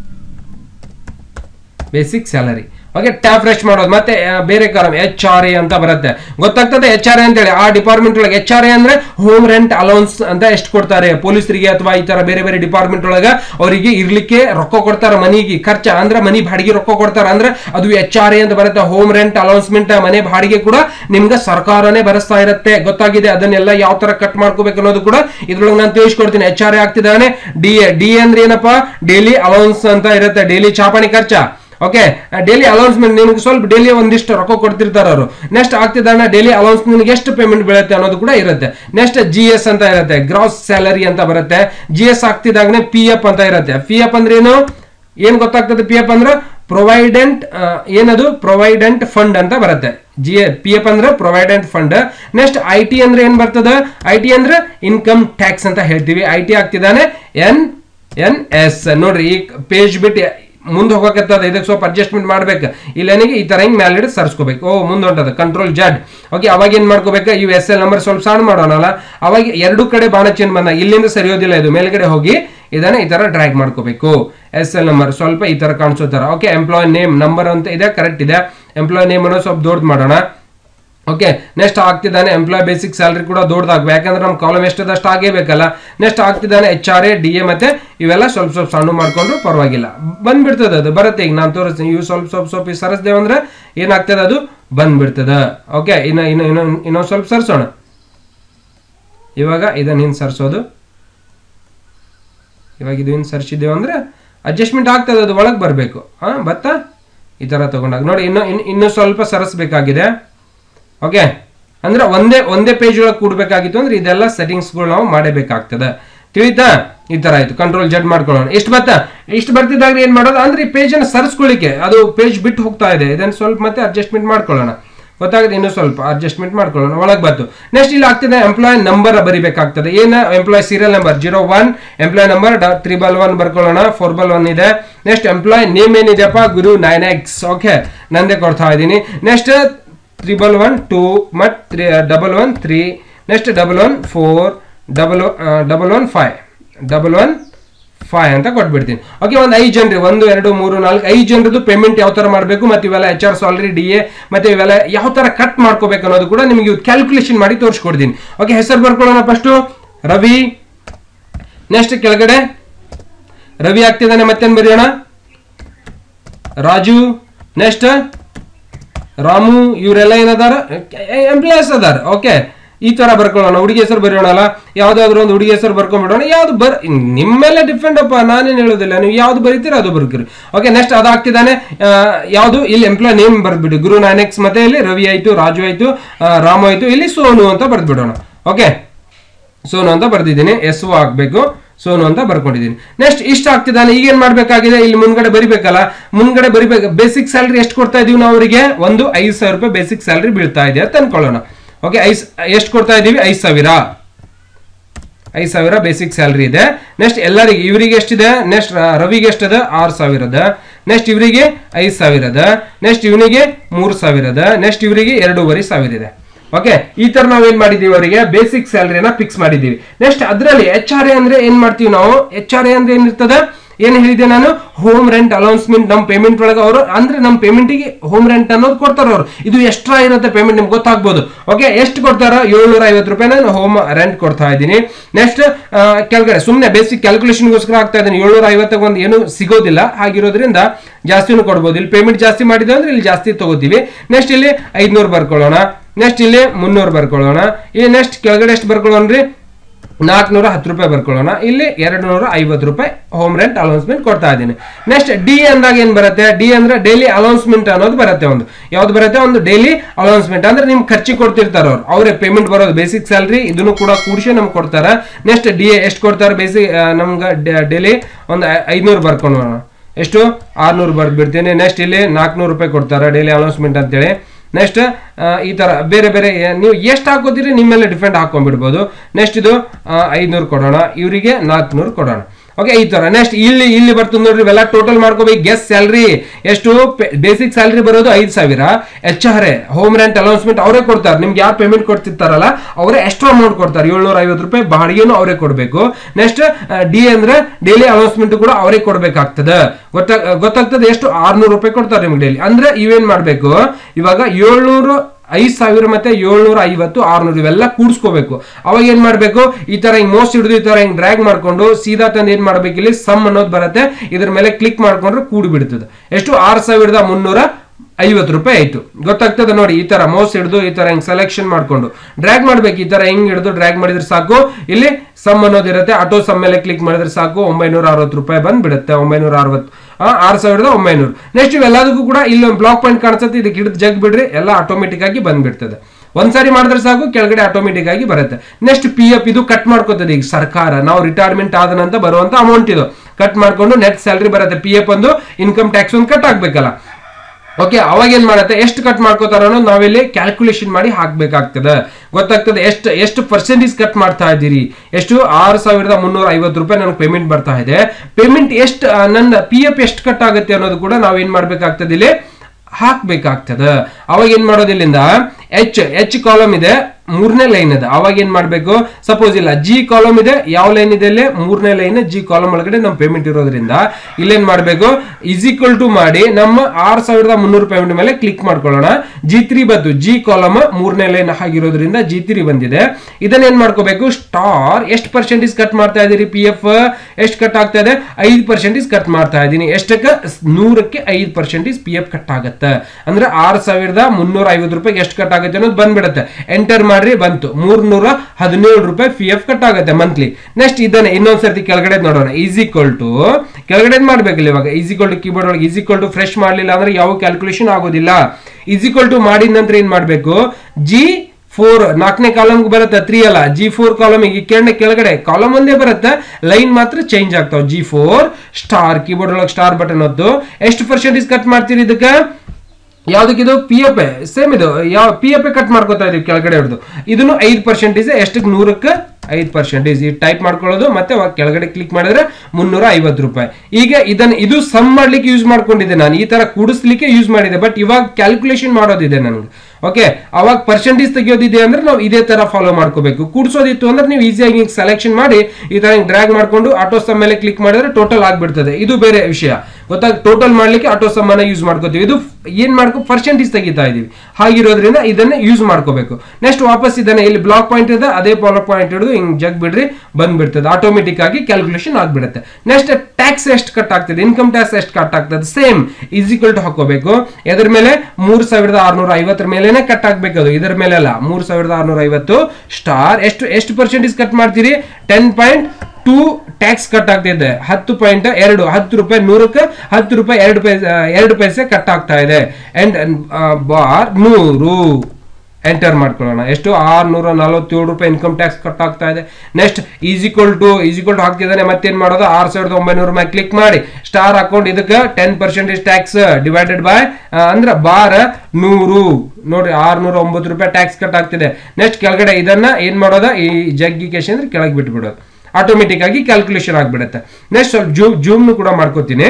basic salary okay tap press ಮಾಡೋದು ಮತ್ತೆ ಆ, ಬೇರೆ ಕಾಲಮ್ ಎಚ್ ಆರ್ ಎ ಅಂತ ಬರುತ್ತೆ ಗೊತ್ತಾಗ್ತದೆ ಎಚ್ ಆರ್ ಎ ಅಂತೇಳಿ ಆ ಡಿಪಾರ್ಟ್ಮೆಂಟ್ ಒಳಗೆ ಎಚ್ ಆರ್ ಎ ಅಂದ್ರೆ ಹೋಮ್ ರೆಂಟ್ ಅಲೌನ್ಸ್ ಅಂತ ಎಷ್ಟು ಕೊಡ್ತಾರೆ ಪೊಲೀಸರಿಗೆ ಅಥವಾ ಈ ತರ ಬೇರೆ ಬೇರೆ ಡಿಪಾರ್ಟ್ಮೆಂಟ್ ಒಳಗೆ ಅವರಿಗೆ ಇರ್ಲಿಕ್ಕೆ ರೊಕ್ಕ ಕೊಡ್ತಾರೆ ಮನಿಗೆ ಖರ್ಚ ಅಂದ್ರೆ ಮನಿ ಬಾಡಿಗೆ ರೊಕ್ಕ ಕೊಡ್ತಾರೆ ಅಂದ್ರೆ ಅದು ಎಚ್ ಆರ್ ಎ ಅಂತ ಬರುತ್ತೆ ಹೋಮ್ ರೆಂಟ್ ಅಲೌನ್ಸ್ಮೆಂಟ್ ಮನೆ ಬಾಡಿಗೆ ಕೂಡ ನಿಮ್ಗೆ ಸರ್ಕಾರನೇ ಭರಿಸ್ತಾ ಇರುತ್ತೆ ಗೊತ್ತಾಗಿದೆ ಅದನ್ನೆಲ್ಲ ಯಾವ ತರ ಕಟ್ ಮಾಡ್ಕೋಬೇಕು ಅನ್ನೋದು ಕೂಡ ಇದ್ರೊಳಗೆ ನಾನು ತಿಳಿಸ್ಕೊಡ್ತೀನಿ ಎಚ್ ಆರ್ ಎ ಆಗ್ತಿದ್ದಾನೆ ಡಿ ಎ ಡಿ ಅಂದ್ರೆ ಏನಪ್ಪಾ ಡೈಲಿ ಅಲೌನ್ಸ್ ಅಂತ ಇರುತ್ತೆ ಡೈಲಿ ಚಾಪಣಿ ಖರ್ಚ ಓಕೆ ಡೈಲಿ ಅಲೌನ್ಸ್ಮೆಂಟ್ ನಿಮ್ಗೆ ಸ್ವಲ್ಪ ಡೈಲಿ ಒಂದಿಷ್ಟು ರೊಕ್ಕ ಕೊಡ್ತಿರ್ತಾರೆ ಅವರು ನೆಕ್ಸ್ಟ್ ಆಗ್ತಿದ್ದಾನೆ ಡೈಲಿ ಅಲೌನ್ಸ್ ನಿಮ್ಗೆ ಎಷ್ಟು ಪೇಮೆಂಟ್ ಬೀಳುತ್ತೆ ಅನ್ನೋದು ಕೂಡ ಇರುತ್ತೆ ನೆಕ್ಸ್ಟ್ ಜಿ ಎಸ್ ಅಂತ ಇರುತ್ತೆ ಗ್ರಾಸ್ ಸ್ಯಾಲರಿ ಅಂತ ಬರುತ್ತೆ ಜಿ ಎಸ್ ಆಗ್ತಿದ್ದಾಗನೆ ಪಿ ಎಫ್ ಅಂತ ಇರುತ್ತೆ ಪಿ ಎಫ್ ಅಂದ್ರೆ ಏನು ಏನ್ ಗೊತ್ತಾಗ್ತದೆ ಪಿ ಎಫ್ ಅಂದ್ರೆ ಪ್ರೊವೈಡೆಂಟ್ ಏನದು ಪ್ರೊವೈಡೆಂಟ್ ಫಂಡ್ ಅಂತ ಬರುತ್ತೆ ಜಿ ಪಿ ಎಫ್ ಅಂದ್ರೆ provident fund next I T ಅಂದ್ರೆ ಏನ್ ಬರ್ತದೆ ಐ ಟಿ ಅಂದ್ರೆ ಇನ್ಕಮ್ ಟ್ಯಾಕ್ಸ್ ಅಂತ ಹೇಳ್ತೀವಿ ಐ ಟಿ ಆಗ್ತಿದ್ದಾನೆ ಎನ್ ಎನ್ ಎಸ್ ನೋಡ್ರಿ ಈ ಪೇಜ್ ಬಿಟ್ಟು ಮುಂದೆ ಹೋಗಕತ್ತದ ಇದಕ್ಕೆ ಸ್ವಲ್ಪ ಅಡ್ಜಸ್ಟ್ಮೆಂಟ್ ಮಾಡ್ಬೇಕು ಇಲ್ಲೇನಿಗೆ ಈ ತರ ಹಿಂಗ್ ಮೇಲೆ ಸರ್ಸ್ಕೋಬೇಕು ಓ ಮುಂದೆ ಹೊಂಟದ ಕಂಟ್ರೋಲ್ ಜಡ್ ಓಕೆ ಅವಾಗ ಏನ್ ಮಾಡ್ಕೋಬೇಕು ಇವು ಎಸ್ ಎಲ್ ನಂಬರ್ ಸ್ವಲ್ಪ ಸಣ್ಣ ಮಾಡೋಣಲ್ಲ ಅವಾಗ ಎರಡು ಕಡೆ ಬಾಣ ಚೇಂಜ್ ಬಂದ ಇಲ್ಲಿಂದ ಸರಿಯೋದಿಲ್ಲ ಇದು ಮೇಲ್ಗಡೆ ಹೋಗಿ ಇದನ್ನ ಈ ತರ ಡ್ರ್ಯಾಗ್ ಮಾಡ್ಕೋಬೇಕು ಎಸ್ ಎಲ್ ನಂಬರ್ ಸ್ವಲ್ಪ ಈ ತರ ಕಾಣಿಸೋ ತರ ಓಕೆ ಎಂಪ್ಲಾಯ್ ನೇಮ್ ನಂಬರ್ ಅಂತ ಇದೆ ಕರೆಕ್ಟ್ ಇದೆ ಎಂಪ್ಲಾಯ್ ನೇಮ್ ಅನ್ನೋ ಸ್ವಲ್ಪ ದೊಡ್ಡದು ಮಾಡೋಣ ಓಕೆ ನೆಕ್ಸ್ಟ್ ಆಗ್ತಿದ್ದಾನೆ ಎಂಪ್ಲಾಯ್ ಬೇಸಿಕ್ ಸ್ಯಾಲರಿ ಕೂಡ ದೊಡ್ಡದಾಗಬೇಕು ಯಾಕಂದ್ರೆ ನಮ್ಮ ಕಾಲಮ್ ಎಷ್ಟದಷ್ಟು ಆಗೇಬೇಕಲ್ಲ ನೆಕ್ಸ್ಟ್ ಆಗ್ತಿದ್ದಾನೆ H R A D A ಮತ್ತೆ ಇವೆಲ್ಲ ಸ್ವಲ್ಪ ಸ್ವಲ್ಪ ಸಣ್ಣ ಮಾಡ್ಕೊಂಡ್ರು ಪರವಾಗಿಲ್ಲ ಬಂದ್ಬಿಡ್ತದೆ ಅದು ಬರುತ್ತೆ ಈಗ ನಾನು ತೋರಿಸ್ತೀನಿ ಇವು ಸ್ವಲ್ಪ ಸ್ವಲ್ಪ ಸ್ವಲ್ಪ ಈ ಸರಿಸ್ದೇವೆ ಅಂದ್ರೆ ಏನಾಗ್ತದೆ ಅದು ಬಂದ್ಬಿಡ್ತದೆ ಓಕೆ ಇನ್ನು ಇನ್ನು ಇನ್ನು ಇನ್ನೊಂದು ಸ್ವಲ್ಪ ಸರ್ಸೋಣ ಇವಾಗ ಇದನ್ನ ಹಿಂಗೆ ಸರ್ಸೋದು ಇವಾಗ ಇದು ಹಿಂಗೆ ಸರ್ಸಿದ್ದೇವೆ ಅಂದ್ರೆ ಅಡ್ಜಸ್ಟ್ಮೆಂಟ್ ಆಗ್ತದೆ ಅದು ಒಳಗೆ ಬರಬೇಕು ಹಾಂ ಬತ್ತಾ ಈ ಥರ ತಗೊಂಡಾಗ ನೋಡಿ ಇನ್ನು ಇನ್ನು ಇನ್ನೂ ಸ್ವಲ್ಪ ಸರಿಸ್ಬೇಕಾಗಿದೆ ಓಕೆ ಅಂದ್ರೆ ಒಂದೇ ಒಂದೇ ಪೇಜ್ ಒಳಗೆ ಕೂಡಬೇಕಾಗಿತ್ತು ಅಂದ್ರೆ ಇದೆಲ್ಲ ಸೆಟ್ಟಿಂಗ್ಸ್ಗಳು ನಾವು ಮಾಡಬೇಕಾಗ್ತದೆ ತಿಳಿತಾ ಈ ತರ ಆಯ್ತು ಕಂಟ್ರೋಲ್ ಜಡ್ ಮಾಡ್ಕೊಳ್ಳೋಣ ಎಷ್ಟು ಬತ್ತಾ ಇಷ್ಟು ಬರ್ತಿದ್ದಾಗ ಏನ್ ಮಾಡೋದು ಅಂದ್ರೆ ಈ ಪೇಜ್ ಅನ್ನು ಸರಿಸ್ಕೊಳ್ಳಿಕ್ಕೆ ಅದು ಪೇಜ್ ಬಿಟ್ಟು ಹೋಗ್ತಾ ಇದೆ ಇದನ್ನ ಸ್ವಲ್ಪ ಮತ್ತೆ ಅಡ್ಜಸ್ಟ್ಮೆಂಟ್ ಮಾಡ್ಕೊಳ್ಳೋಣ ಗೊತ್ತಾಗುತ್ತೆ ಇನ್ನೂ ಸ್ವಲ್ಪ ಅಡ್ಜಸ್ಟ್ಮೆಂಟ್ ಮಾಡ್ಕೊಳ್ಳೋಣ ಒಳಗೆ ಬಂತು ನೆಕ್ಸ್ಟ್ ಇಲ್ಲಿ ಆಗ್ತಿದೆ ಎಂಪ್ಲಾಯ್ ನಂಬರ್ ಬರಿಬೇಕಾಗ್ತದೆ ಏನ employ serial number zero one employ number triple one ಬರ್ಕೊಳ್ಳೋಣ ಫೋರ್ ಬಲ್ ಒನ್ ಇದೆ ನೆಕ್ಸ್ಟ್ ಎಂಪ್ಲಾಯ್ ನೇಮ್ ಏನಿದೆಯಪ್ಪ ಗುರು ನೈನ್ ಎಕ್ಸ್ ಓಕೆ ನಂದೇ ಕೊಡ್ತಾ ಇದ್ದೀನಿ ನೆಕ್ಸ್ಟ್ ತ್ರಿಬಲ್ ಒನ್ ಟೂ ಮತ್ three double one three next double one four double double one five double one five ಅಂತ ಕೊಟ್ಬಿಡ್ತೀನಿ ಓಕೆ ಒಂದು ಐದು ಜನರಿ ಒಂದು ಎರಡು ಮೂರು ನಾಲ್ಕು ಐದು ಜನರದ್ದು ಪೇಮೆಂಟ್ ಯಾವ ಥರ ಮಾಡಬೇಕು ಮತ್ತು ಇವೆಲ್ಲ H R salary D A ಮತ್ತು ಇವೆಲ್ಲ ಯಾವ ಥರ ಕಟ್ ಮಾಡ್ಕೋಬೇಕು ಅನ್ನೋದು ಕೂಡ ನಿಮಗೆ ಕ್ಯಾಲ್ಕುಲೇಷನ್ ಮಾಡಿ ತೋರಿಸ್ಕೊಡ್ತೀನಿ ಓಕೆ ಹೆಸರು ಬರ್ಕೊಳ್ಳೋಣ ಫಸ್ಟು ರವಿ ನೆಕ್ಸ್ಟ್ ಕೆಳಗಡೆ ರವಿ ಆಗ್ತಿದ್ದಾನೆ ಮತ್ತೇನು ಬರೆಯೋಣ ರಾಜು ನೆಕ್ಸ್ಟ್ ರಾಮು ಇವರೆಲ್ಲ ಏನದಾರ ಎಂಪ್ಲಾಯಸ್ ಅದಾರ ಓಕೆ ಈ ತರ ಬರ್ಕೊಳ್ಳೋಣ ಹುಡುಗಿ ಹೆಸರು ಬರೆಯೋಣಲ್ಲ ಯಾವ್ದಾದ್ರು ಒಂದು ಹುಡುಗಿ ಹೆಸರು ಬರ್ಕೊಂಡ್ಬಿಡೋಣ ಯಾವ್ದು ಬರ್ ನಿಮ್ಮ ಮೇಲೆ ಡಿಪೆಂಡ್ ಅಪ್ಪ ನಾನೇನು ಹೇಳೋದಿಲ್ಲ ನೀವು ಯಾವ್ದು ಬರೀತೀರ ಅದು ಬರ್ಕಿರಿ ಓಕೆ ನೆಕ್ಸ್ಟ್ ಅದಾಗ್ತಿದ್ದಾನೆ ಆ, ಯಾವ್ದು ಇಲ್ಲಿ ಎಂಪ್ಲಾಯ್ ನೇಮ್ ಬರ್ದ್ಬಿಟ್ಟು ಗುರು ನಾನೆಕ್ಸ್ ಮತ್ತೆ ಇಲ್ಲಿ ರವಿ ಆಯ್ತು ರಾಜು ಆಯ್ತು ಆ, ರಾಮು ಆಯ್ತು ಇಲ್ಲಿ ಸೋನು ಅಂತ ಬರ್ದ್ಬಿಡೋಣ ಓಕೆ ಸೋನು ಅಂತ ಬರ್ದಿದ್ದೀನಿ ಎಸ್ ಒ ಆಗ್ಬೇಕು ಸೋನು ಅಂತ ಬರ್ಕೊಂಡಿದ್ದೀನಿ ನೆಕ್ಸ್ಟ್ ಇಷ್ಟ ಆಗ್ತಿದ್ದಾನೆ ಈಗ ಏನ್ ಮಾಡ್ಬೇಕಾಗಿದೆ ಇಲ್ಲಿ ಮುಂದ್ಗಡೆ ಬರಿಬೇಕಲ್ಲ ಮುಂದ್ಗಡೆ ಬರಿಬೇಕು ಬೇಸಿಕ್ ಸ್ಯಾಲರಿ ಎಷ್ಟು ಕೊಡ್ತಾ ಇದೀವಿ ನಾವು ಅವರಿಗೆ ಒಂದು ಐದು ಸಾವಿರ ರೂಪಾಯಿ ಬೇಸಿಕ್ ಸ್ಯಾಲರಿ ಬೀಳ್ತಾ ಇದೆ ಅಂತ ಅನ್ಕೊಳ್ಳೋಣ ಓಕೆ ಐಸ್ ಎಷ್ಟು ಕೊಡ್ತಾ ಇದೀವಿ ಐದು ಸಾವಿರ ಐದು ಸಾವಿರ ಬೇಸಿಕ್ ಸ್ಯಾಲರಿ ಇದೆ ನೆಕ್ಸ್ಟ್ ಎಲ್ಲರಿಗೆ ಇವರಿಗೆ ಎಷ್ಟಿದೆ ನೆಕ್ಸ್ಟ್ ರವಿಗೆ ಎಷ್ಟಿದೆ ಆರು ಸಾವಿರದ ನೆಕ್ಸ್ಟ್ ಇವರಿಗೆ ಐದು ಸಾವಿರದ ನೆಕ್ಸ್ಟ್ ಇವನಿಗೆ ಮೂರು ಸಾವಿರದ ನೆಕ್ಸ್ಟ್ ಇವರಿಗೆ ಎರಡೂವರೆ ಸಾವಿರ ಇದೆ ಓಕೆ ಈ ತರ ನಾವು ಏನ್ ಮಾಡಿದೀವಿ ಅವರಿಗೆ ಬೇಸಿಕ್ ಸ್ಯಾಲರಿನ ಫಿಕ್ಸ್ ಮಾಡಿದೀವಿ ನೆಕ್ಸ್ಟ್ ಅದರಲ್ಲಿ ಎಚ್ ಆರ್ ಎ ಅಂದ್ರೆ ಏನ್ ಮಾಡ್ತೀವಿ ನಾವು ಎಚ್ ಆರ್ ಎ ಅಂದ್ರೆ ಏನಿರ್ತದೆ ಏನ್ ಹೇಳಿದೆ ನಾನು ಹೋಮ್ ರೆಂಟ್ ಅಲೌನ್ಸ್ಮೆಂಟ್ ನಮ್ಮ ಪೇಮೆಂಟ್ ಒಳಗೆ ಅವರು ಅಂದ್ರೆ ನಮ್ಮ ಪೇಮೆಂಟಿಗೆ ಹೋಮ್ ರೆಂಟ್ ಅನ್ನೋದು ಕೊಡ್ತಾರೆ ಅವರು ಇದು ಎಕ್ಸ್ಟ್ರಾ ಇರುತ್ತೆ ಪೇಮೆಂಟ್ ನಿಮ್ಗೆ ಗೊತ್ತಾಗ್ಬೋದು ಓಕೆ ಎಷ್ಟು ಕೊಡ್ತಾರ ಏಳ್ನೂರ ಐವತ್ತು ರೂಪಾಯಿ ನಾನು ಹೋಮ್ ರೆಂಟ್ ಕೊಡ್ತಾ ಇದ್ದೀನಿ ನೆಕ್ಸ್ಟ್ ಕೆಳಗಡೆ ಸುಮ್ಮನೆ ಬೇಸಿಕ್ ಕ್ಯಾಲ್ಕುಲೇಷನ್ಗೋಸ್ಕರ ಆಗ್ತಾ ಇದ್ದೀನಿ ಏಳ್ನೂರ ಐವತ್ತಿಗೆ ಒಂದು ಏನು ಸಿಗೋದಿಲ್ಲ ಹಾಗಿರೋದ್ರಿಂದ ಜಾಸ್ತಿನೂ ಕೊಡ್ಬೋದು ಇಲ್ಲಿ ಪೇಮೆಂಟ್ ಜಾಸ್ತಿ ಮಾಡಿದೆ ಅಂದ್ರೆ ಇಲ್ಲಿ ಜಾಸ್ತಿ ತಗೋತೀವಿ ನೆಕ್ಸ್ಟ್ ಇಲ್ಲಿ ಐದ್ನೂರು ಬರ್ಕೊಳ್ಳೋಣ ನೆಕ್ಸ್ಟ್ ಇಲ್ಲಿ ಮುನ್ನೂರು ಬರ್ಕೊಳ್ಳೋಣ ಇಲ್ಲಿ ನೆಕ್ಸ್ಟ್ ಕೆಳಗಡೆ ಎಷ್ಟು ಬರ್ಕೊಳ್ಳೋಣ ರೀ ನಾಲ್ಕುನೂರ ಹತ್ತು ರೂಪಾಯಿ ಬರ್ಕೊಳ್ಳೋಣ ಇಲ್ಲಿ ಎರಡು ನೂರ ಐವತ್ತು ರೂಪಾಯಿ ಹೋಮ್ ರೆಂಟ್ ಅಲೌನ್ಸ್ಮೆಂಟ್ ಕೊಡ್ತಾ ಇದ್ದೀನಿ ನೆಕ್ಸ್ಟ್ ಡಿ ಅಂದಾಗ ಏನ್ ಬರುತ್ತೆ ಡಿ ಅಂದ್ರೆ ಡೈಲಿ ಅಲೌನ್ಸ್ಮೆಂಟ್ ಅನ್ನೋದು ಬರುತ್ತೆ ಒಂದು ಯಾವ್ದು ಬರುತ್ತೆ ಒಂದು ಡೈಲಿ ಅಲೌನ್ಸ್ಮೆಂಟ್ ಅಂದ್ರೆ ನಿಮ್ ಖರ್ಚಿಗೆ ಕೊಡ್ತಿರ್ತಾರೆ ಅವ್ರು ಅವ್ರೆ ಪೇಮೆಂಟ್ ಬರೋದು ಬೇಸಿಕ್ ಸ್ಯಾಲ್ರಿ ಇದನ್ನು ಕೂಡ ಕೂಡಿಸಿ ನಮ್ಗೆ ಕೊಡ್ತಾರೆ ನೆಕ್ಸ್ಟ್ ಡಿ ಎಷ್ಟು ಕೊಡ್ತಾರೆ ಬೇಸಿಕ್ ನಮ್ಗೆ ಡೈಲಿ ಒಂದು ಐನೂರು ಬರ್ಕೊಳ್ಳೋಣ ಎಷ್ಟು ಆರ್ನೂರು ಬರ್ದ್ಬಿಡ್ತೀನಿ ನೆಕ್ಸ್ಟ್ ಇಲ್ಲಿ ನಾಲ್ಕುನೂರು ರೂಪಾಯಿ ಕೊಡ್ತಾರೆ ಡೈಲಿ ಅನೌನ್ಸ್ಮೆಂಟ್ ಅಂತೇಳಿ ನೆಕ್ಸ್ಟ್ ಈ ತರ ಬೇರೆ ಬೇರೆ ಏ- ನೀವು ಎಷ್ಟು ಹಾಕೋತೀರಿ ನಿಮ್ಮ ಮೇಲೆ ಡಿಫೆಂಡ್ ಹಾಕೊಂಡ್ಬಿಡ್ಬೋದು ನೆಕ್ಸ್ಟ್ ಇದು ಐದುನೂರು ಕೊಡೋಣ ಇವರಿಗೆ ನಾಲ್ಕುನೂರು ಕೊಡೋಣ ಓಕೆ ಈ ತರ ನೆಕ್ಸ್ಟ್ ಇಲ್ಲಿ ಇಲ್ಲಿ ಬರ್ತದೆ ನೋಡ್ರಿ ಇವೆಲ್ಲ ಟೋಟಲ್ ಮಾಡ್ಕೋಬೇಕು ಗೆಸ್ ಸ್ಯಾಲ್ರಿ ಎಷ್ಟು ಬೇಸಿಕ್ ಸ್ಯಾಲ್ರಿ ಬರೋದು ಐದು ಸಾವಿರ H R A home rent ಅಲೌನ್ಸ್ಮೆಂಟ್ ಅವರೇ ಕೊಡ್ತಾರೆ ನಿಮ್ಗೆ ಯಾರು ಪೇಮೆಂಟ್ ಕೊಡ್ತಿರ್ತಾರಲ್ಲ ಅವರೇ ಎಕ್ಸ್ಟ್ರಾ ಅಮೌಂಟ್ ಕೊಡ್ತಾರೆ ಏಳ್ನೂರ ಐವತ್ತು ರೂಪಾಯಿ ಬಾಡಿಗೆನೂ ಅವರೇ ಕೊಡಬೇಕು ನೆಕ್ಸ್ಟ್ ಡಿ ಅಂದ್ರೆ ಡೈಲಿ ಅನೌನ್ಸ್ಮೆಂಟ್ ಕೂಡ ಅವರೇ ಕೊಡ್ಬೇಕಾಗ್ತದೆ ಗೊತ್ತಾಗ ಗೊತ್ತಾಗ್ತದೆ ಎಷ್ಟು ಆರ್ನೂರು ರೂಪಾಯಿ ಕೊಡ್ತಾರೆ ನಿಮ್ಗೆ ಡೈಲಿ ಅಂದ್ರೆ ಇವೇನ್ ಮಾಡ್ಬೇಕು ಇವಾಗ ಏಳ್ನೂರು ಐದ್ ಸಾವಿರ ಮತ್ತೆ ಏಳ್ನೂರ ಐವತ್ತು ಆರ್ನೂರು ಇವೆಲ್ಲ ಕೂಡಿಸ್ಕೋಬೇಕು ಅವಾಗ ಏನ್ ಮಾಡ್ಬೇಕು ಈ ತರ ಹಿಂಗ್ ಮೋಸ್ಟ್ ಹಿಡಿದು ಈ ತರ ಹಿಂಗ್ ಡ್ರ್ಯಾಗ್ ಮಾಡ್ಕೊಂಡು ಸೀದಾ ತಂದು ಏನ್ ಮಾಡ್ಬೇಕು ಇಲ್ಲಿ ಸಮ್ ಅನ್ನೋದು ಬರುತ್ತೆ ಇದ್ರ ಮೇಲೆ ಕ್ಲಿಕ್ ಮಾಡ್ಕೊಂಡ್ರೆ ಕೂಡಿ ಬಿಡ್ತದೆ ಎಷ್ಟು ಆರ್ ಸಾವಿರದ ಮುನ್ನೂರ ಐವತ್ತು ರೂಪಾಯಿ ಆಯ್ತು ಗೊತ್ತಾಗ್ತದೆ ನೋಡಿ ಈ ತರ ಮೌಸ್ ಹಿಡಿದು ಈ ತರ ಹಿಂಗ್ ಸೆಲೆಕ್ಷನ್ ಮಾಡ್ಕೊಂಡು ಡ್ರ್ಯಾಗ್ ಮಾಡ್ಬೇಕು ಈ ತರ ಹಿಂಗ್ ಹಿಡಿದು ಡ್ರ್ಯಾಗ್ ಮಾಡಿದ್ರೆ ಸಾಕು ಇಲ್ಲಿ ಸಮ್ ಅನ್ನೋದು ಇರುತ್ತೆ ಆಟೋ ಸಮ್ ಮೇಲೆ ಕ್ಲಿಕ್ ಮಾಡಿದ್ರೆ ಸಾಕು ಒಂಬೈನೂರ ಅರವತ್ತು ರೂಪಾಯಿ ಬಂದ್ ಬಿಡುತ್ತೆ ಒಂಬೈನೂರ ಅರವತ್ತು ಆರು ಸಾವಿರದ ಒಂಬೈನೂರು ನೆಕ್ಸ್ಟ್ ಇವೆಲ್ಲದಕ್ಕೂ ಕೂಡ ಇಲ್ಲೊಂದು ಬ್ಲಾಕ್ ಪಾಯಿಂಟ್ ಕಾಣಿಸುತ್ತೆ ಇದಕ್ಕೆ ಹಿಡಿದು ಜಗ್ ಬಿಡ್ರಿ ಎಲ್ಲ ಆಟೋಮೆಟಿಕ್ ಆಗಿ ಬಂದ್ಬಿಡ್ತದೆ ಒಂದ್ಸಾರಿ ಮಾಡಿದ್ರೆ ಸಾಕು ಕೆಳಗಡೆ ಆಟೋಮೆಟಿಕ್ ಆಗಿ ಬರುತ್ತೆ ನೆಕ್ಸ್ಟ್ ಪಿ ಎಫ್ ಇದು ಕಟ್ ಮಾಡ್ಕೋತದೆ ಈಗ ಸರ್ಕಾರ ನಾವು ರಿಟೈರ್ಮೆಂಟ್ ಆದ ನಂತರ ಬರುವಂತ ಅಮೌಂಟ್ ಇದು ಕಟ್ ಮಾಡ್ಕೊಂಡು ನೆಟ್ ಸ್ಯಾಲ್ರಿ ಬರುತ್ತೆ ಪಿ ಎಫ್ ಒಂದು ಇನ್ಕಮ್ ಟ್ಯಾಕ್ಸ್ ಒಂದು ಕಟ್ ಆಗ್ಬೇಕಲ್ಲ ಓಕೆ ಅವಾಗ ಏನ್ ಮಾಡತ್ತೆ ಎಷ್ಟು ಕಟ್ ಮಾಡ್ಕೋತಾರ ಅನ್ನೋದು ನಾವಿಲ್ಲಿ ಕ್ಯಾಲ್ಕುಲೇಷನ್ ಮಾಡಿ ಹಾಕ್ಬೇಕಾಗ್ತದೆ ಗೊತ್ತಾಗ್ತದೆ ಎಷ್ಟು ಎಷ್ಟು ಪರ್ಸೆಂಟೇಜ್ ಕಟ್ ಮಾಡ್ತಾ ಇದ್ದೀರಿ ಎಷ್ಟು ಆರು ಸಾವಿರದ ಮುನ್ನೂರ ಐವತ್ತು ರೂಪಾಯಿ ನನಗೆ ಪೇಮೆಂಟ್ ಬರ್ತಾ ಇದೆ ಪೇಮೆಂಟ್ ಎಷ್ಟು ಆ, ನನ್ನ ಪಿ ಎಫ್ ಎಷ್ಟು ಕಟ್ ಆಗುತ್ತೆ ಅನ್ನೋದು ಕೂಡ ನಾವ್ ಏನ್ ಮಾಡ್ಬೇಕಾಗ್ತದೆ ಇಲ್ಲಿ ಹಾಕ್ಬೇಕಾಗ್ತದೆ ಅವಾಗ ಏನ್ ಮಾಡೋದು ಇಲ್ಲಿಂದ ಎಚ್ ಎಚ್ ಕಾಲಮ್ ಇದೆ ಮೂರನೇ ಲೈನ್ ಇದೆ ಅವಾಗ ಏನ್ ಮಾಡ್ಬೇಕು ಸಪೋಸ್ ಇಲ್ಲ ಜಿ ಕಾಲಮ್ ಇದೆ ಯಾವ ಲೈನ್ ಇದೆ ಇಲ್ಲಿ ಮೂರನೇ ಲೈನ್ ಜಿ ಕಾಲಮ್ ಒಳಗಡೆ ನಮ್ಮ ಪೇಮೆಂಟ್ ಇರೋದ್ರಿಂದ ಇಲ್ಲೇನ್ ಮಾಡ್ಬೇಕು ಇಸ್ ಈಕ್ವಲ್ ಟು ಮಾಡಿ ನಮ್ಮ ಆರ್ ಸಾವಿರದ ಮುನ್ನೂರು ಪೇಮೆಂಟ್ ಮೇಲೆ ಕ್ಲಿಕ್ ಮಾಡ್ಕೊಳ್ಳೋಣ ಜಿ ತ್ರೀ ಬಂತು ಜಿ ಕಾಲಮ್ ಮೂರನೇ ಲೈನ್ ಆಗಿರೋದ್ರಿಂದ ಜಿ ತ್ರೀ ಬಂದಿದೆ ಇದನ್ನ ಏನ್ ಮಾಡ್ಕೋಬೇಕು ಸ್ಟಾರ್ ಎಷ್ಟು ಪರ್ಸೆಂಟೇಜ್ ಕಟ್ ಮಾಡ್ತಾ ಇದೀರಿ ಪಿ ಎಫ್ ಎಷ್ಟು ಕಟ್ ಆಗ್ತಾ ಇದೆ ಐದು ಪರ್ಸೆಂಟೇಜ್ ಕಟ್ ಮಾಡ್ತಾ ಇದ್ದೀನಿ ಎಷ್ಟಕ್ಕೆ ನೂರಕ್ಕೆ ಐದು ಪರ್ಸೆಂಟೇಜ್ ಪಿ ಎಫ್ ಕಟ್ ಆಗುತ್ತೆ ಅಂದ್ರೆ ಆರ್ ಸಾವಿರದ ಮುನ್ನೂರ ಐವತ್ತು ರೂಪಾಯಿಗೆ ಎಷ್ಟು ಕಟ್ ಆಗುತ್ತೆ ಅನ್ನೋದು ಬಂದ್ಬಿಡುತ್ತೆ ಎಂಟರ್ ಮಾಡ್ರಿ ಬಂತು ಮೂರ್ನೂರ ಹದಿನೇಳು ರೂಪಾಯಿ ಪಿ ಎಫ್ ಕಟ್ ಆಗುತ್ತೆ ಮಂತ್ಲಿ ನೆಕ್ಸ್ಟ್ ಇದನ್ನ ಇನ್ನೊಂದ್ಸರ್ತಿ ಕೆಳಗಡೆ ನೋಡೋಣ ಈಸ್ ಈಕ್ವಲ್ ಟು ಕೆಳಗಡೆ ಮಾಡ್ಬೇಕಿಲ್ಲ ಇವಾಗ ಈಸ್ ಈಕ್ವಲ್ ಟು ಕೀಬೋರ್ಡ್ ಒಳಗೆ ಈಸ್ ಈಕ್ವಲ್ ಟು ಫ್ರೆಶ್ ಮಾಡ್ಲಿಲ್ಲ ಅಂದ್ರೆ ಯಾವ ಕ್ಯಾಲ್ಕುಲೇಷನ್ ಆಗೋದಿಲ್ಲ ಈಸ್ ಈಕ್ವಲ್ ಟು ಮಾಡಿದ ನಂತರ ಏನ್ ಮಾಡ್ಬೇಕು ಜಿ ಫೋರ್ ನಾಲ್ಕನೇ ಕಾಲಮ್ ಬರುತ್ತೆ ತ್ರೀ ಅಲ್ಲ ಜಿ ಫೋರ್ ಕಾಲಮ್ ಈಗ ಕೆಳಗಡೆ ಕೆಳಗಡೆ ಕಾಲಮ್ ಒಂದೇ ಬರುತ್ತೆ ಲೈನ್ ಮಾತ್ರ ಚೇಂಜ್ ಆಗ್ತಾವ ಜಿ ಫೋರ್ ಸ್ಟಾರ್ ಕೀಬೋರ್ಡ್ ಒಳಗೆ ಸ್ಟಾರ್ ಬಟನ್ ಹೊತ್ತು ಎಷ್ಟು ಪರ್ಸೆಂಟೇಜ್ ಕಟ್ ಮಾಡ್ತೀರಿ ಇದಕ್ಕೆ ಯಾವ್ದಕ್ಕಿದು ಪಿ ಎಫ್ ಎ ಸೇಮ್ ಇದು ಯಾವ ಪಿ ಎಫ್ ಎ ಕಟ್ ಮಾಡ್ಕೋತಾ ಇದೀವಿ ಕೆಳಗಡೆ ಹಿಡಿದು ಇದನ್ನು ಐದು ಪರ್ಸೆಂಟೇಜ್ ಎಷ್ಟಕ್ಕೆ ನೂರಕ್ಕೆ ಐದು ಪರ್ಸೆಂಟೇಜ್ ಈ ಟೈಪ್ ಮಾಡ್ಕೊಳ್ಳೋದು ಮತ್ತೆ ಅವಾಗ ಕೆಳಗಡೆ ಕ್ಲಿಕ್ ಮಾಡಿದ್ರೆ ಮುನ್ನೂರ ಐವತ್ತು ರೂಪಾಯಿ ಈಗ ಇದನ್ನ ಇದು ಸಮ್ ಮಾಡ್ಲಿಕ್ಕೆ ಯೂಸ್ ಮಾಡ್ಕೊಂಡಿದ್ದೆ ನಾನು ಈ ತರ ಕೂಡಿಸ್ಲಿಕ್ಕೆ ಯೂಸ್ ಮಾಡಿದೆ ಬಟ್ ಇವಾಗ ಕ್ಯಾಲ್ಕುಲೇಷನ್ ಮಾಡೋದಿದೆ ನನಗೆ ಓಕೆ ಅವಾಗ ಪರ್ಸೆಂಟೇಜ್ ತೆಗಿಯೋದಿದೆ ಅಂದ್ರೆ ನಾವು ಇದೇ ತರ ಫಾಲೋ ಮಾಡ್ಕೋಬೇಕು ಕೂಡಿಸೋದಿತ್ತು ಅಂದ್ರೆ ನೀವು ಈಸಿಯಾಗಿ ಸೆಲೆಕ್ಷನ್ ಮಾಡಿ ಈ ತರ ಡ್ರ್ಯಾಗ್ ಮಾಡ್ಕೊಂಡು ಆಟೋ ಸಮ್ ಮೇಲೆ ಕ್ಲಿಕ್ ಮಾಡಿದ್ರೆ ಟೋಟಲ್ ಆಗ್ಬಿಡ್ತದೆ ಇದು ಬೇರೆ ವಿಷಯ ಗೊತ್ತಾಗ ಟೋಟಲ್ ಮಾಡ್ಲಿಕ್ಕೆ ಆಟೋ ಸಮ್ ಅನ್ನ ಯೂಸ್ ಮಾಡ್ಕೋತೀವಿ ಇದು ಏನ್ ಮಾಡ್ಕೋ ಪರ್ಸೆಂಟೇಜ್ ತೆಗಿತಾ ಇದೀವಿ ಹಾಗಿರೋದ್ರಿಂದ ಇದನ್ನ ಯೂಸ್ ಮಾಡ್ಕೋಬೇಕು ನೆಕ್ಸ್ಟ್ ವಾಪಸ್ ಇದನ್ನ ಇಲ್ಲಿ ಬ್ಲಾಕ್ ಪಾಯಿಂಟ್ ಇದೆ ಅದೇ ಪಾಲೋ ಪಾಯಿಂಟ್ ಹಿಡಿದು ಹಿಂಗ್ ಜಗ್ ಬಿಡ್ರಿ ಬಂದ್ಬಿಡ್ತದೆ ಆಟೋಮೆಟಿಕ್ ಆಗಿ ಕ್ಯಾಲ್ಕುಲೇಷನ್ ಆಗ್ಬಿಡುತ್ತೆ ನೆಕ್ಸ್ಟ್ ಟ್ಯಾಕ್ಸ್ ಎಷ್ಟು ಕಟ್ ಆಗ್ತದೆ ಇನ್ಕಮ್ ಟ್ಯಾಕ್ಸ್ ಎಷ್ಟು ಕಟ್ ಆಗ್ತದೆ ಸೇಮ್ ಈಸಿಕಲ್ ಟು ಹಾಕೋಬೇಕು ಎದ್ರ ಮೇಲೆ ಮೂರ್ ಸಾವಿರದ ಆರ್ನೂರ ಐವತ್ತರ ಮೇಲೆನೆ ಕಟ್ ಆಗ್ಬೇಕು ಅದು ಇದರ ಮೇಲೆ ಅಲ್ಲ ಮೂರ್ ಸಾವಿರದ ಆರ್ನೂರ ಐವತ್ತು ಸ್ಟಾರ್ ಎಷ್ಟು ಎಷ್ಟು ಪರ್ಸೆಂಟೇಜ್ ಕಟ್ ಮಾಡ್ತೀರಿ ten point two tax cut ಆಗ್ತಿದೆ ಹತ್ತು ಪಾಯಿಂಟ್ ಎರಡು ಹತ್ತು ರೂಪಾಯಿ ನೂರಕ್ಕೆ ಹತ್ತು ರೂಪಾಯಿ ಎರಡು ಪೈಸೆ ಎರಡು ಪೈಸೆ ಕಟ್ ಆಗ್ತಾ ಇದೆ ಅಂಡ್ ಬಾರ್ ನೂರು ಎಂಟರ್ ಮಾಡ್ಕೊಳ್ಳೋಣ ಎಷ್ಟು ಆರ್ನೂರ ನಲವತ್ತೇಳು ರೂಪಾಯಿ ಇನ್ಕಮ್ ಟ್ಯಾಕ್ಸ್ ಕಟ್ ಆಗ್ತಾ ಇದೆ next is equal to is equal to ಹಾಕ್ತಿದ್ದಾನೆ ಮತ್ತೇನ್ ಮಾಡೋದು ಆರ್ ಸಾವಿರದ ಒಂಬೈನೂರು ಮೇಲೆ ಕ್ಲಿಕ್ ಮಾಡಿ ಸ್ಟಾರ್ ಅಕೌಂಟ್ ಇದಕ್ಕೆ ten percentage tax divided by ಅಂದ್ರೆ ಬಾರ್ ನೂರು ನೋಡ್ರಿ ಆರ್ನೂರ ಒಂಬತ್ತು ರೂಪಾಯಿ ಟ್ಯಾಕ್ಸ್ ಕಟ್ ಆಗ್ತಿದೆ ನೆಕ್ಸ್ಟ್ ಕೆಳಗಡೆ ಇದನ್ನ ಏನ್ ಮಾಡೋದ ಈ ಜಗ್ಗಿ ಕೇಶ್ ಅಂದ್ರೆ ಕೆಳಗೆ ಬಿಟ್ಬಿಡೋದು ಆಟೋಮೆಟಿಕ್ ಆಗಿ ಕ್ಯಾಲ್ಕುಲೇಷನ್ ಆಗ್ಬಿಡುತ್ತೆ ನೆಕ್ಸ್ಟ್ ಸ್ವಲ್ಪ ಜೂಮ್ ಜೂಮ್ನು ಕೂಡ ಮಾಡ್ಕೋತೀನಿ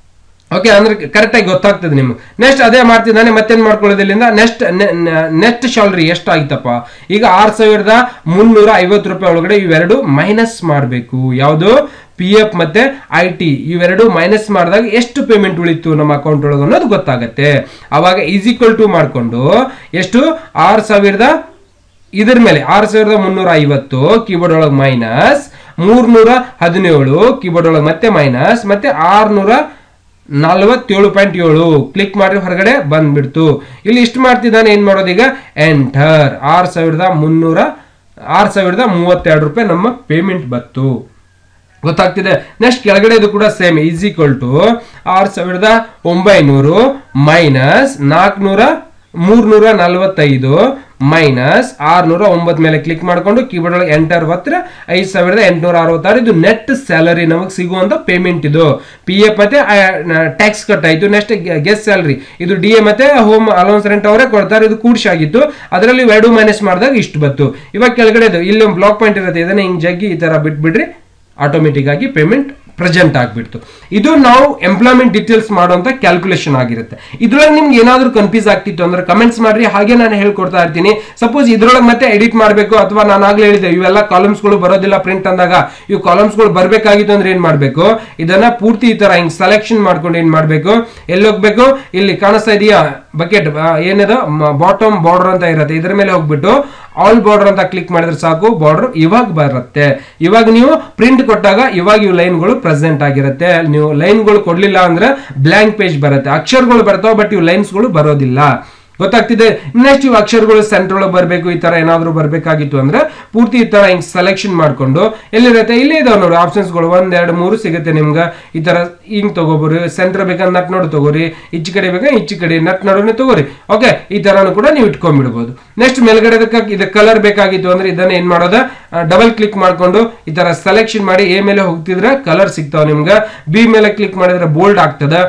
ಓಕೆ ಅಂದ್ರೆ ಕರೆಕ್ಟ್ ಆಗಿ ಗೊತ್ತಾಗ್ತದೆ ನಿಮ್ಗೆ ನೆಕ್ಸ್ಟ್ ಅದೇ ಮಾಡ್ತಿದ್ದಾನೆ ಮತ್ತೇನ್ ಮಾಡ್ಕೊಳ್ಳೋದಿಲ್ಲಿಂದ ನೆಕ್ಸ್ಟ್ ನೆಕ್ಸ್ಟ್ ಶಾಲ್ರಿ ಎಷ್ಟಾಗಿತ್ತಪ್ಪ ಈಗ ಆರ್ ಸಾವಿರದ ಮುನ್ನೂರ ಐವತ್ತು ರೂಪಾಯಿ ಒಳಗಡೆ ಇವೆರಡು ಮೈನಸ್ ಮಾಡಬೇಕು ಯಾವುದು ಪಿ ಎಫ್ ಮತ್ತೆ ಐ ಟಿ ಇವೆರಡು ಮೈನಸ್ ಮಾಡಿದಾಗ ಎಷ್ಟು ಪೇಮೆಂಟ್ ಉಳಿತು ನಮ್ಮ ಅಕೌಂಟ್ ಒಳಗೆ ಅನ್ನೋದು ಗೊತ್ತಾಗತ್ತೆ ಅವಾಗ ಈಸಿಕ್ವಲ್ ಟು ಮಾಡಿಕೊಂಡು ಎಷ್ಟು ಆರ್ ಸಾವಿರದ ಇದ್ರ ಮೇಲೆ ಆರು ಸಾವಿರದ ಮುನ್ನೂರ ಐವತ್ತು ಕೀಬೋರ್ಡ್ ಒಳಗೆ ಮೈನಸ್ ಮೂರ್ನೂರ ಹದಿನೇಳು ಕೀಬೋರ್ಡ್ ಒಳಗೆ ಮತ್ತೆ ಮೈನಸ್ ಮತ್ತೆ ಆರ್ನೂರ ನಲವತ್ತೇಳು ಪಾಯಿಂಟ್ ಏಳು ಕ್ಲಿಕ್ ಮಾಡಿ ಹೊರಗಡೆ ಬಂದ್ಬಿಡ್ತು ಇಲ್ಲಿ ಇಷ್ಟು ಮಾಡ್ತಿದ್ದಾನೆ ಏನ್ ಮಾಡೋದೀಗ ಎಂಟರ್ ಆರ್ ಸಾವಿರದ ಮುನ್ನೂರ ಆರು ಸಾವಿರದ ಮೂವತ್ತೆರಡು ರೂಪಾಯಿ ನಮ್ಮ ಪೇಮೆಂಟ್ ಬತ್ತು ಗೊತ್ತಾಗ್ತಿದೆ ನೆಕ್ಸ್ಟ್ ಕೆಳಗಡೆ ಇದು ಕೂಡ ಸೇಮ್ ಈಸ್ ಈಕ್ವಲ್ ಟು ಆರು ಸಾವಿರದ ಒಂಬೈನೂರು ಮೈನಸ್ ನಾಲ್ಕುನೂರ ಮೂರ್ನೂರ ನಲವತ್ತೈದು ಮೈನಸ್ ಆರ್ನೂರ ಒಂಬತ್ತು ಮೇಲೆ ಕ್ಲಿಕ್ ಮಾಡ್ಕೊಂಡು ಕೀಬೋರ್ಡ್ ಒಳಗೆ ಎಂಟರ್ ಒತ್ತರ ಐದು ಸಾವಿರದ ಎಂಟುನೂರ ಅರವತ್ತಾರು ಇದು ನೆಟ್ ಸ್ಯಾಲರಿ ನಮಗೆ ಸಿಗುವಂತ ಪೇಮೆಂಟ್ ಇದು ಪಿ ಎಫ್ ಮತ್ತೆ ಟ್ಯಾಕ್ಸ್ ಕಟ್ ಆಯ್ತು ನೆಕ್ಸ್ಟ್ ಗೆಸ್ಟ್ ಸ್ಯಾಲರಿ ಇದು ಡಿ ಎ ಮತ್ತೆ ಹೋಮ್ ಅಲೌನ್ಸ್ ರೆಂಟ್ ಅವರೇ ಕೊಡ್ತಾರೆ ಇದು ಕೂಡ್ಸಿ ಆಗಿತ್ತು ಅದರಲ್ಲಿ ಎರಡು ಮೈನಸ್ ಮಾಡಿದಾಗ ಇಷ್ಟು ಬತ್ತು ಇವಾಗ ಕೆಳಗಡೆ ಇದು ಇಲ್ಲಿ ಒಂದು ಬ್ಲಾಕ್ ಪಾಯಿಂಟ್ ಇರುತ್ತೆ ಇದನ್ನ ಹಿಂಗ್ ಜಗ್ಗಿ ಈ ತರ ಬಿಟ್ಬಿಡ್ರಿ ಆಟೋಮೆಟಿಕ್ ಆಗಿ ಪೇಮೆಂಟ್ ಪ್ರೆಸೆಂಟ್ ಆಗ್ಬಿಡ್ತು ಇದು ನಾವು ಎಂಪ್ಲಾಯ್ಮೆಂಟ್ ಡೀಟೇಲ್ಸ್ ಮಾಡುವಂತ ಕ್ಯಾಲ್ಕುಲೇಷನ್ ಆಗಿರುತ್ತೆ ಇದ್ರೊಳಗೆ ನಿಮ್ಗೆ ಏನಾದ್ರೂ ಕನ್ಫ್ಯೂಸ್ ಆಗ್ತಿತ್ತು ಅಂದ್ರೆ ಕಮೆಂಟ್ಸ್ ಮಾಡ್ರಿ ಹಾಗೆ ನಾನು ಹೇಳ್ಕೊಡ್ತಾ ಇರ್ತೀನಿ ಸಪೋಸ್ ಇದ್ರೊಳಗೆ ಮತ್ತೆ ಎಡಿಟ್ ಮಾಡಬೇಕು ಅಥವಾ ನಾನು ಆಗ್ಲೇ ಹೇಳಿದೆ ಇವೆಲ್ಲ ಕಾಲಮ್ಸ್ಗಳು ಬರೋದಿಲ್ಲ ಪ್ರಿಂಟ್ ಅಂದಾಗ ಇವು ಕಾಲಮ್ಸ್ಗಳು ಬರಬೇಕಾಗಿತ್ತು ಅಂದ್ರೆ ಏನ್ ಮಾಡಬೇಕು ಇದನ್ನ ಪೂರ್ತಿ ಈ ತರ ಹಿಂಗ್ ಸೆಲೆಕ್ಷನ್ ಮಾಡ್ಕೊಂಡು ಏನ್ ಮಾಡಬೇಕು ಎಲ್ಲಿ ಹೋಗ್ಬೇಕು ಇಲ್ಲಿ ಕಾಣಿಸ್ತಾ ಇದೆಯಾ ಬಕೆಟ್ ಏನದ ಬಾಟಮ್ ಬಾರ್ಡರ್ ಅಂತ ಇರುತ್ತೆ ಇದ್ರ ಮೇಲೆ ಹೋಗ್ಬಿಟ್ಟು ಆಲ್ ಬಾರ್ಡರ್ ಅಂತ ಕ್ಲಿಕ್ ಮಾಡಿದ್ರೆ ಸಾಕು ಬಾರ್ಡರ್ ಇವಾಗ ಬರುತ್ತೆ ಇವಾಗ ನೀವು ಪ್ರಿಂಟ್ ಕೊಟ್ಟಾಗ ಇವಾಗ ಇವು ಲೈನ್ಗಳು ಪ್ರೆಸೆಂಟ್ ಆಗಿರುತ್ತೆ ನೀವು ಲೈನ್ಗಳು ಕೊಡ್ಲಿಲ್ಲ ಅಂದ್ರೆ ಬ್ಲಾಂಕ್ ಪೇಜ್ ಬರುತ್ತೆ ಅಕ್ಷರಗಳು ಬರ್ತಾವ ಬಟ್ ಇವು ಲೈನ್ಸ್ಗಳು ಬರೋದಿಲ್ಲ ಗೊತ್ತಾಗ್ತಿದೆ ನೆಕ್ಸ್ಟ್ ಇವು ಅಕ್ಷರಗಳು ಸೆಂಟರ್ ಒಳಗೆ ಬರಬೇಕು ಈ ತರ ಏನಾದ್ರು ಬರಬೇಕಾಗಿತ್ತು ಅಂದ್ರೆ ಪೂರ್ತಿ ಈ ತರ ಹಿಂಗ್ ಸೆಲೆಕ್ಷನ್ ಮಾಡ್ಕೊಂಡು ಎಲ್ಲಿರುತ್ತೆ ಇಲ್ಲಿ ಇದಾವೆ ನೋಡಿ ಆಪ್ಷನ್ಸ್ಗಳು ಒಂದ್ ಎರಡು ಮೂರು ಸಿಗುತ್ತೆ ನಿಮ್ಗೆ ಈ ತರ ಹಿಂಗ್ ತಗೋಬೋರಿ ಸೆಂಟರ್ ಬೇಕಂದ್ರೆ ನಟ್ ನೋಡು ತಗೋರಿ ಈಚೆ ಕಡೆ ಬೇಕಾ ಈಚೆ ಕಡೆ ನಟ್ ನಡುವೆ ತಗೋರಿ ಓಕೆ ಈ ತರನು ಕೂಡ ನೀವು ಇಟ್ಕೊಂಡ್ಬಿಡ್ಬೋದು ನೆಕ್ಸ್ಟ್ ಮೇಲ್ಗಡೆ ಇದು ಕಲರ್ ಬೇಕಾಗಿತ್ತು ಅಂದ್ರೆ ಇದನ್ನ ಏನ್ ಮಾಡೋದ ಡಬಲ್ ಕ್ಲಿಕ್ ಮಾಡ್ಕೊಂಡು ಈ ತರ ಸೆಲೆಕ್ಷನ್ ಮಾಡಿ ಎ ಮೇಲೆ ಹೋಗ್ತಿದ್ರೆ ಕಲರ್ ಸಿಗ್ತಾವ ನಿಮ್ಗೆ ಬಿ ಮೇಲೆ ಕ್ಲಿಕ್ ಮಾಡಿದ್ರೆ ಬೋಲ್ಡ್ ಆಗ್ತದೆ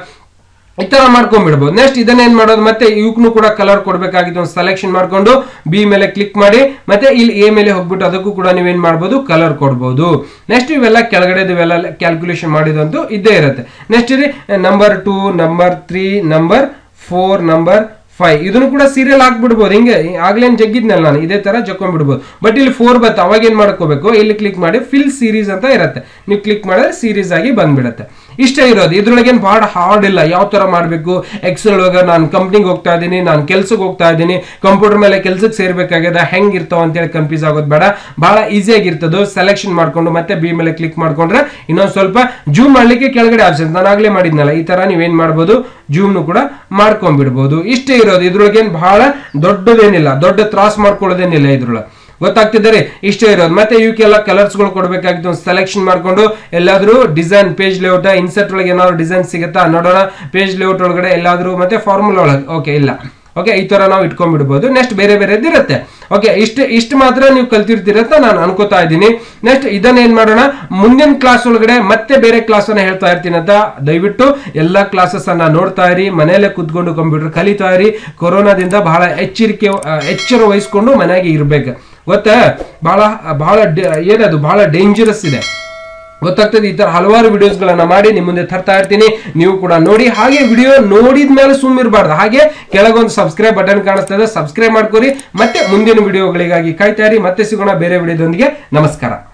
ಈ ತರ ಮಾಡ್ಕೊಂಡ್ಬಿಡ್ಬೋದು ನೆಕ್ಸ್ಟ್ ಇದನ್ನ ಏನ್ ಮಾಡೋದು ಮತ್ತೆ ಇವಕ್ಕೂ ಕೂಡ ಕಲರ್ ಕೊಡ್ಬೇಕಾಗಿತ್ತು ಒಂದು ಸೆಲೆಕ್ಷನ್ ಮಾಡ್ಕೊಂಡು ಬಿ ಮೇಲೆ ಕ್ಲಿಕ್ ಮಾಡಿ ಮತ್ತೆ ಇಲ್ಲಿ ಎ ಮೇಲೆ ಹೋಗ್ಬಿಟ್ಟು ಅದಕ್ಕೂ ಕೂಡ ನೀವೇನ್ ಮಾಡ್ಬೋದು ಕಲರ್ ಕೊಡ್ಬೋದು ನೆಕ್ಸ್ಟ್ ಇವೆಲ್ಲ ಕೆಳಗಡೆ ಇವೆಲ್ಲ ಕ್ಯಾಲ್ಕುಲೇಷನ್ ಮಾಡಿದಂತೂ ಇದ್ದೇ ಇರುತ್ತೆ ನೆಕ್ಸ್ಟ್ ಇಲ್ಲಿ number two number three number four number five ಇದನ್ನು ಕೂಡ ಸೀರಿಯಲ್ ಹಾಕ್ಬಿಡ್ಬೋದು ಹಿಂಗೆ ಆಗ್ಲೇನ್ ಜಗ್ಗಿದ್ನಲ್ಲ ನಾನು ಇದೇ ತರ ಜಕ್ಕೊಂಡ್ಬಿಡ್ಬೋದು ಬಟ್ ಇಲ್ಲಿ ಫೋರ್ ಬತ್ತ ಅವಾಗ ಏನ್ ಮಾಡ್ಕೋಬೇಕು ಇಲ್ಲಿ ಕ್ಲಿಕ್ ಮಾಡಿ ಫಿಲ್ ಸೀರೀಸ್ ಅಂತ ಇರುತ್ತೆ ನೀವು ಕ್ಲಿಕ್ ಮಾಡಿದ್ರೆ ಸೀರೀಸ್ ಆಗಿ ಬಂದ್ಬಿಡುತ್ತೆ ಇಷ್ಟೇ ಇರೋದು ಇದ್ರೊಳಗೆ ಏನು ಭಾಳ ಹಾರ್ಡ್ ಇಲ್ಲ ಯಾವ ತರ ಮಾಡಬೇಕು ಎಕ್ಸೆಲ್ ಒಳಗೆ ನಾನು ಕಂಪ್ನಿಗೆ ಹೋಗ್ತಾ ಇದ್ದೀನಿ ನಾನು ಕೆಲ್ಸಕ್ಕೆ ಹೋಗ್ತಾ ಇದ್ದೀನಿ ಕಂಪ್ಯೂಟರ್ ಮೇಲೆ ಕೆಲ್ಸಕ್ಕೆ ಸೇರ್ಬೇಕಾಗ್ಯದ ಹೆಂಗ್ ಇರ್ತಾವ ಅಂತೇಳಿ ಕನ್ಫ್ಯೂಸ್ ಆಗೋದು ಬೇಡ ಬಹಳ ಈಸಿಯಾಗಿರ್ತದೆ ಸೆಲೆಕ್ಷನ್ ಮಾಡ್ಕೊಂಡು ಮತ್ತೆ ಬಿ ಮೇಲೆ ಕ್ಲಿಕ್ ಮಾಡ್ಕೊಂಡ್ರೆ ಇನ್ನೊಂದು ಸ್ವಲ್ಪ ಜೂಮ್ ಮಾಡ್ಲಿಕ್ಕೆ ಕೆಳಗಡೆ ಆಪ್ಷನ್ ನಾನು ಆಗ್ಲೇ ಮಾಡಿದ್ನಲ್ಲ ಈ ತರ ನೀವೇನ್ ಮಾಡ್ಬೋದು ಜೂಮ್ನು ಕೂಡ ಮಾಡ್ಕೊಂಡ್ಬಿಡ್ಬೋದು ಇಷ್ಟೇ ಇರೋದು ಇದ್ರೊಳಗೆ ಏನು ಬಹಳ ದೊಡ್ಡದೇನಿಲ್ಲ ದೊಡ್ಡ ತ್ರಾಸ್ ಮಾಡ್ಕೊಳ್ಳೋದೇನಿಲ್ಲ ಇದ್ರೊಳಗೆ ಗೊತ್ತಾಗ್ತಿದ್ದಾರೆ ಇಷ್ಟೇ ಇರೋದು ಮತ್ತೆ ಇವಕ್ಕೆಲ್ಲ ಕಲರ್ಸ್ಗಳು ಕೊಡಬೇಕಾಗಿತ್ತು ಒಂದು ಸೆಲೆಕ್ಷನ್ ಮಾಡ್ಕೊಂಡು ಎಲ್ಲಾದ್ರೂ ಡಿಸೈನ್ ಪೇಜ್ ಲೇಔಟ್ ಇನ್ಸರ್ಟ್ ಒಳಗೆ ಏನಾದ್ರು ಡಿಸೈನ್ ಸಿಗುತ್ತಾ ನೋಡೋಣ ಪೇಜ್ ಲೇಔಟ್ ಒಳಗಡೆ ಎಲ್ಲಾದ್ರೂ ಮತ್ತೆ ಫಾರ್ಮುಲಾ ಒಳಗೆ ಓಕೆ ಇಲ್ಲ ಓಕೆ ಈ ತರ ನಾವು ಇಟ್ಕೊಂಡ್ಬಿಡ್ಬೋದು ನೆಕ್ಸ್ಟ್ ಬೇರೆ ಬೇರೆದು ಇರುತ್ತೆ ಓಕೆ ಇಷ್ಟು ಇಷ್ಟು ಮಾತ್ರ ನೀವು ಕಲ್ತಿರ್ತೀರಂತ ನಾನು ಅನ್ಕೋತಾ ಇದ್ದೀನಿ ನೆಕ್ಸ್ಟ್ ಇದನ್ನ ಏನ್ ಮಾಡೋಣ ಮುಂದಿನ ಕ್ಲಾಸ್ ಒಳಗಡೆ ಮತ್ತೆ ಬೇರೆ ಕ್ಲಾಸ್ ಅನ್ನ ಹೇಳ್ತಾ ಇರ್ತೀನಿ ಅಂತ ದಯವಿಟ್ಟು ಎಲ್ಲಾ ಕ್ಲಾಸಸ್ ಅನ್ನ ನೋಡ್ತಾ ಇರಿ ಮನೆಯಲ್ಲೇ ಕುತ್ಕೊಂಡು ಕಂಪ್ಯೂಟರ್ ಕಲಿತಾ ಇರಿ ಕೊರೋನಾದಿಂದ ಬಹಳ ಎಚ್ಚರಿಕೆ ಆ, ಎಚ್ಚರ ವಹಿಸ್ಕೊಂಡು ಮನೆಯಾಗೆ ಇರ್ಬೇಕು ಗೊತ್ತಾ ಬಹಳ ಬಹಳ ಡ- ಏನದು ಬಹಳ ಡೇಂಜರಸ್ ಇದೆ ಗೊತ್ತಾಗ್ತದೆ ಈ ತರ ಹಲವಾರು ವಿಡಿಯೋಸ್ಗಳನ್ನ ಮಾಡಿ ನಿಮ್ಮ ಮುಂದೆ ತರ್ತಾ ಇರ್ತೀನಿ ನೀವು ಕೂಡ ನೋಡಿ ಹಾಗೆ ವಿಡಿಯೋ ನೋಡಿದ ಮೇಲೆ ಸುಮ್ಮಿರಬಾರ್ದು ಹಾಗೆ ಕೆಳಗೊಂದು ಸಬ್ಸ್ಕ್ರೈಬ್ ಬಟನ್ ಕಾಣಿಸ್ತಾ ಇದೆ ಸಬ್ಸ್ಕ್ರೈಬ್ ಮಾಡ್ಕೊರಿ ಮತ್ತೆ ಮುಂದಿನ ವಿಡಿಯೋಗಳಿಗಾಗಿ ಕಾಯ್ತಾ ಇರಿ ಮತ್ತೆ ಸಿಗೋಣ ಬೇರೆ ವಿಡಿಯೋದೊಂದಿಗೆ ನಮಸ್ಕಾರ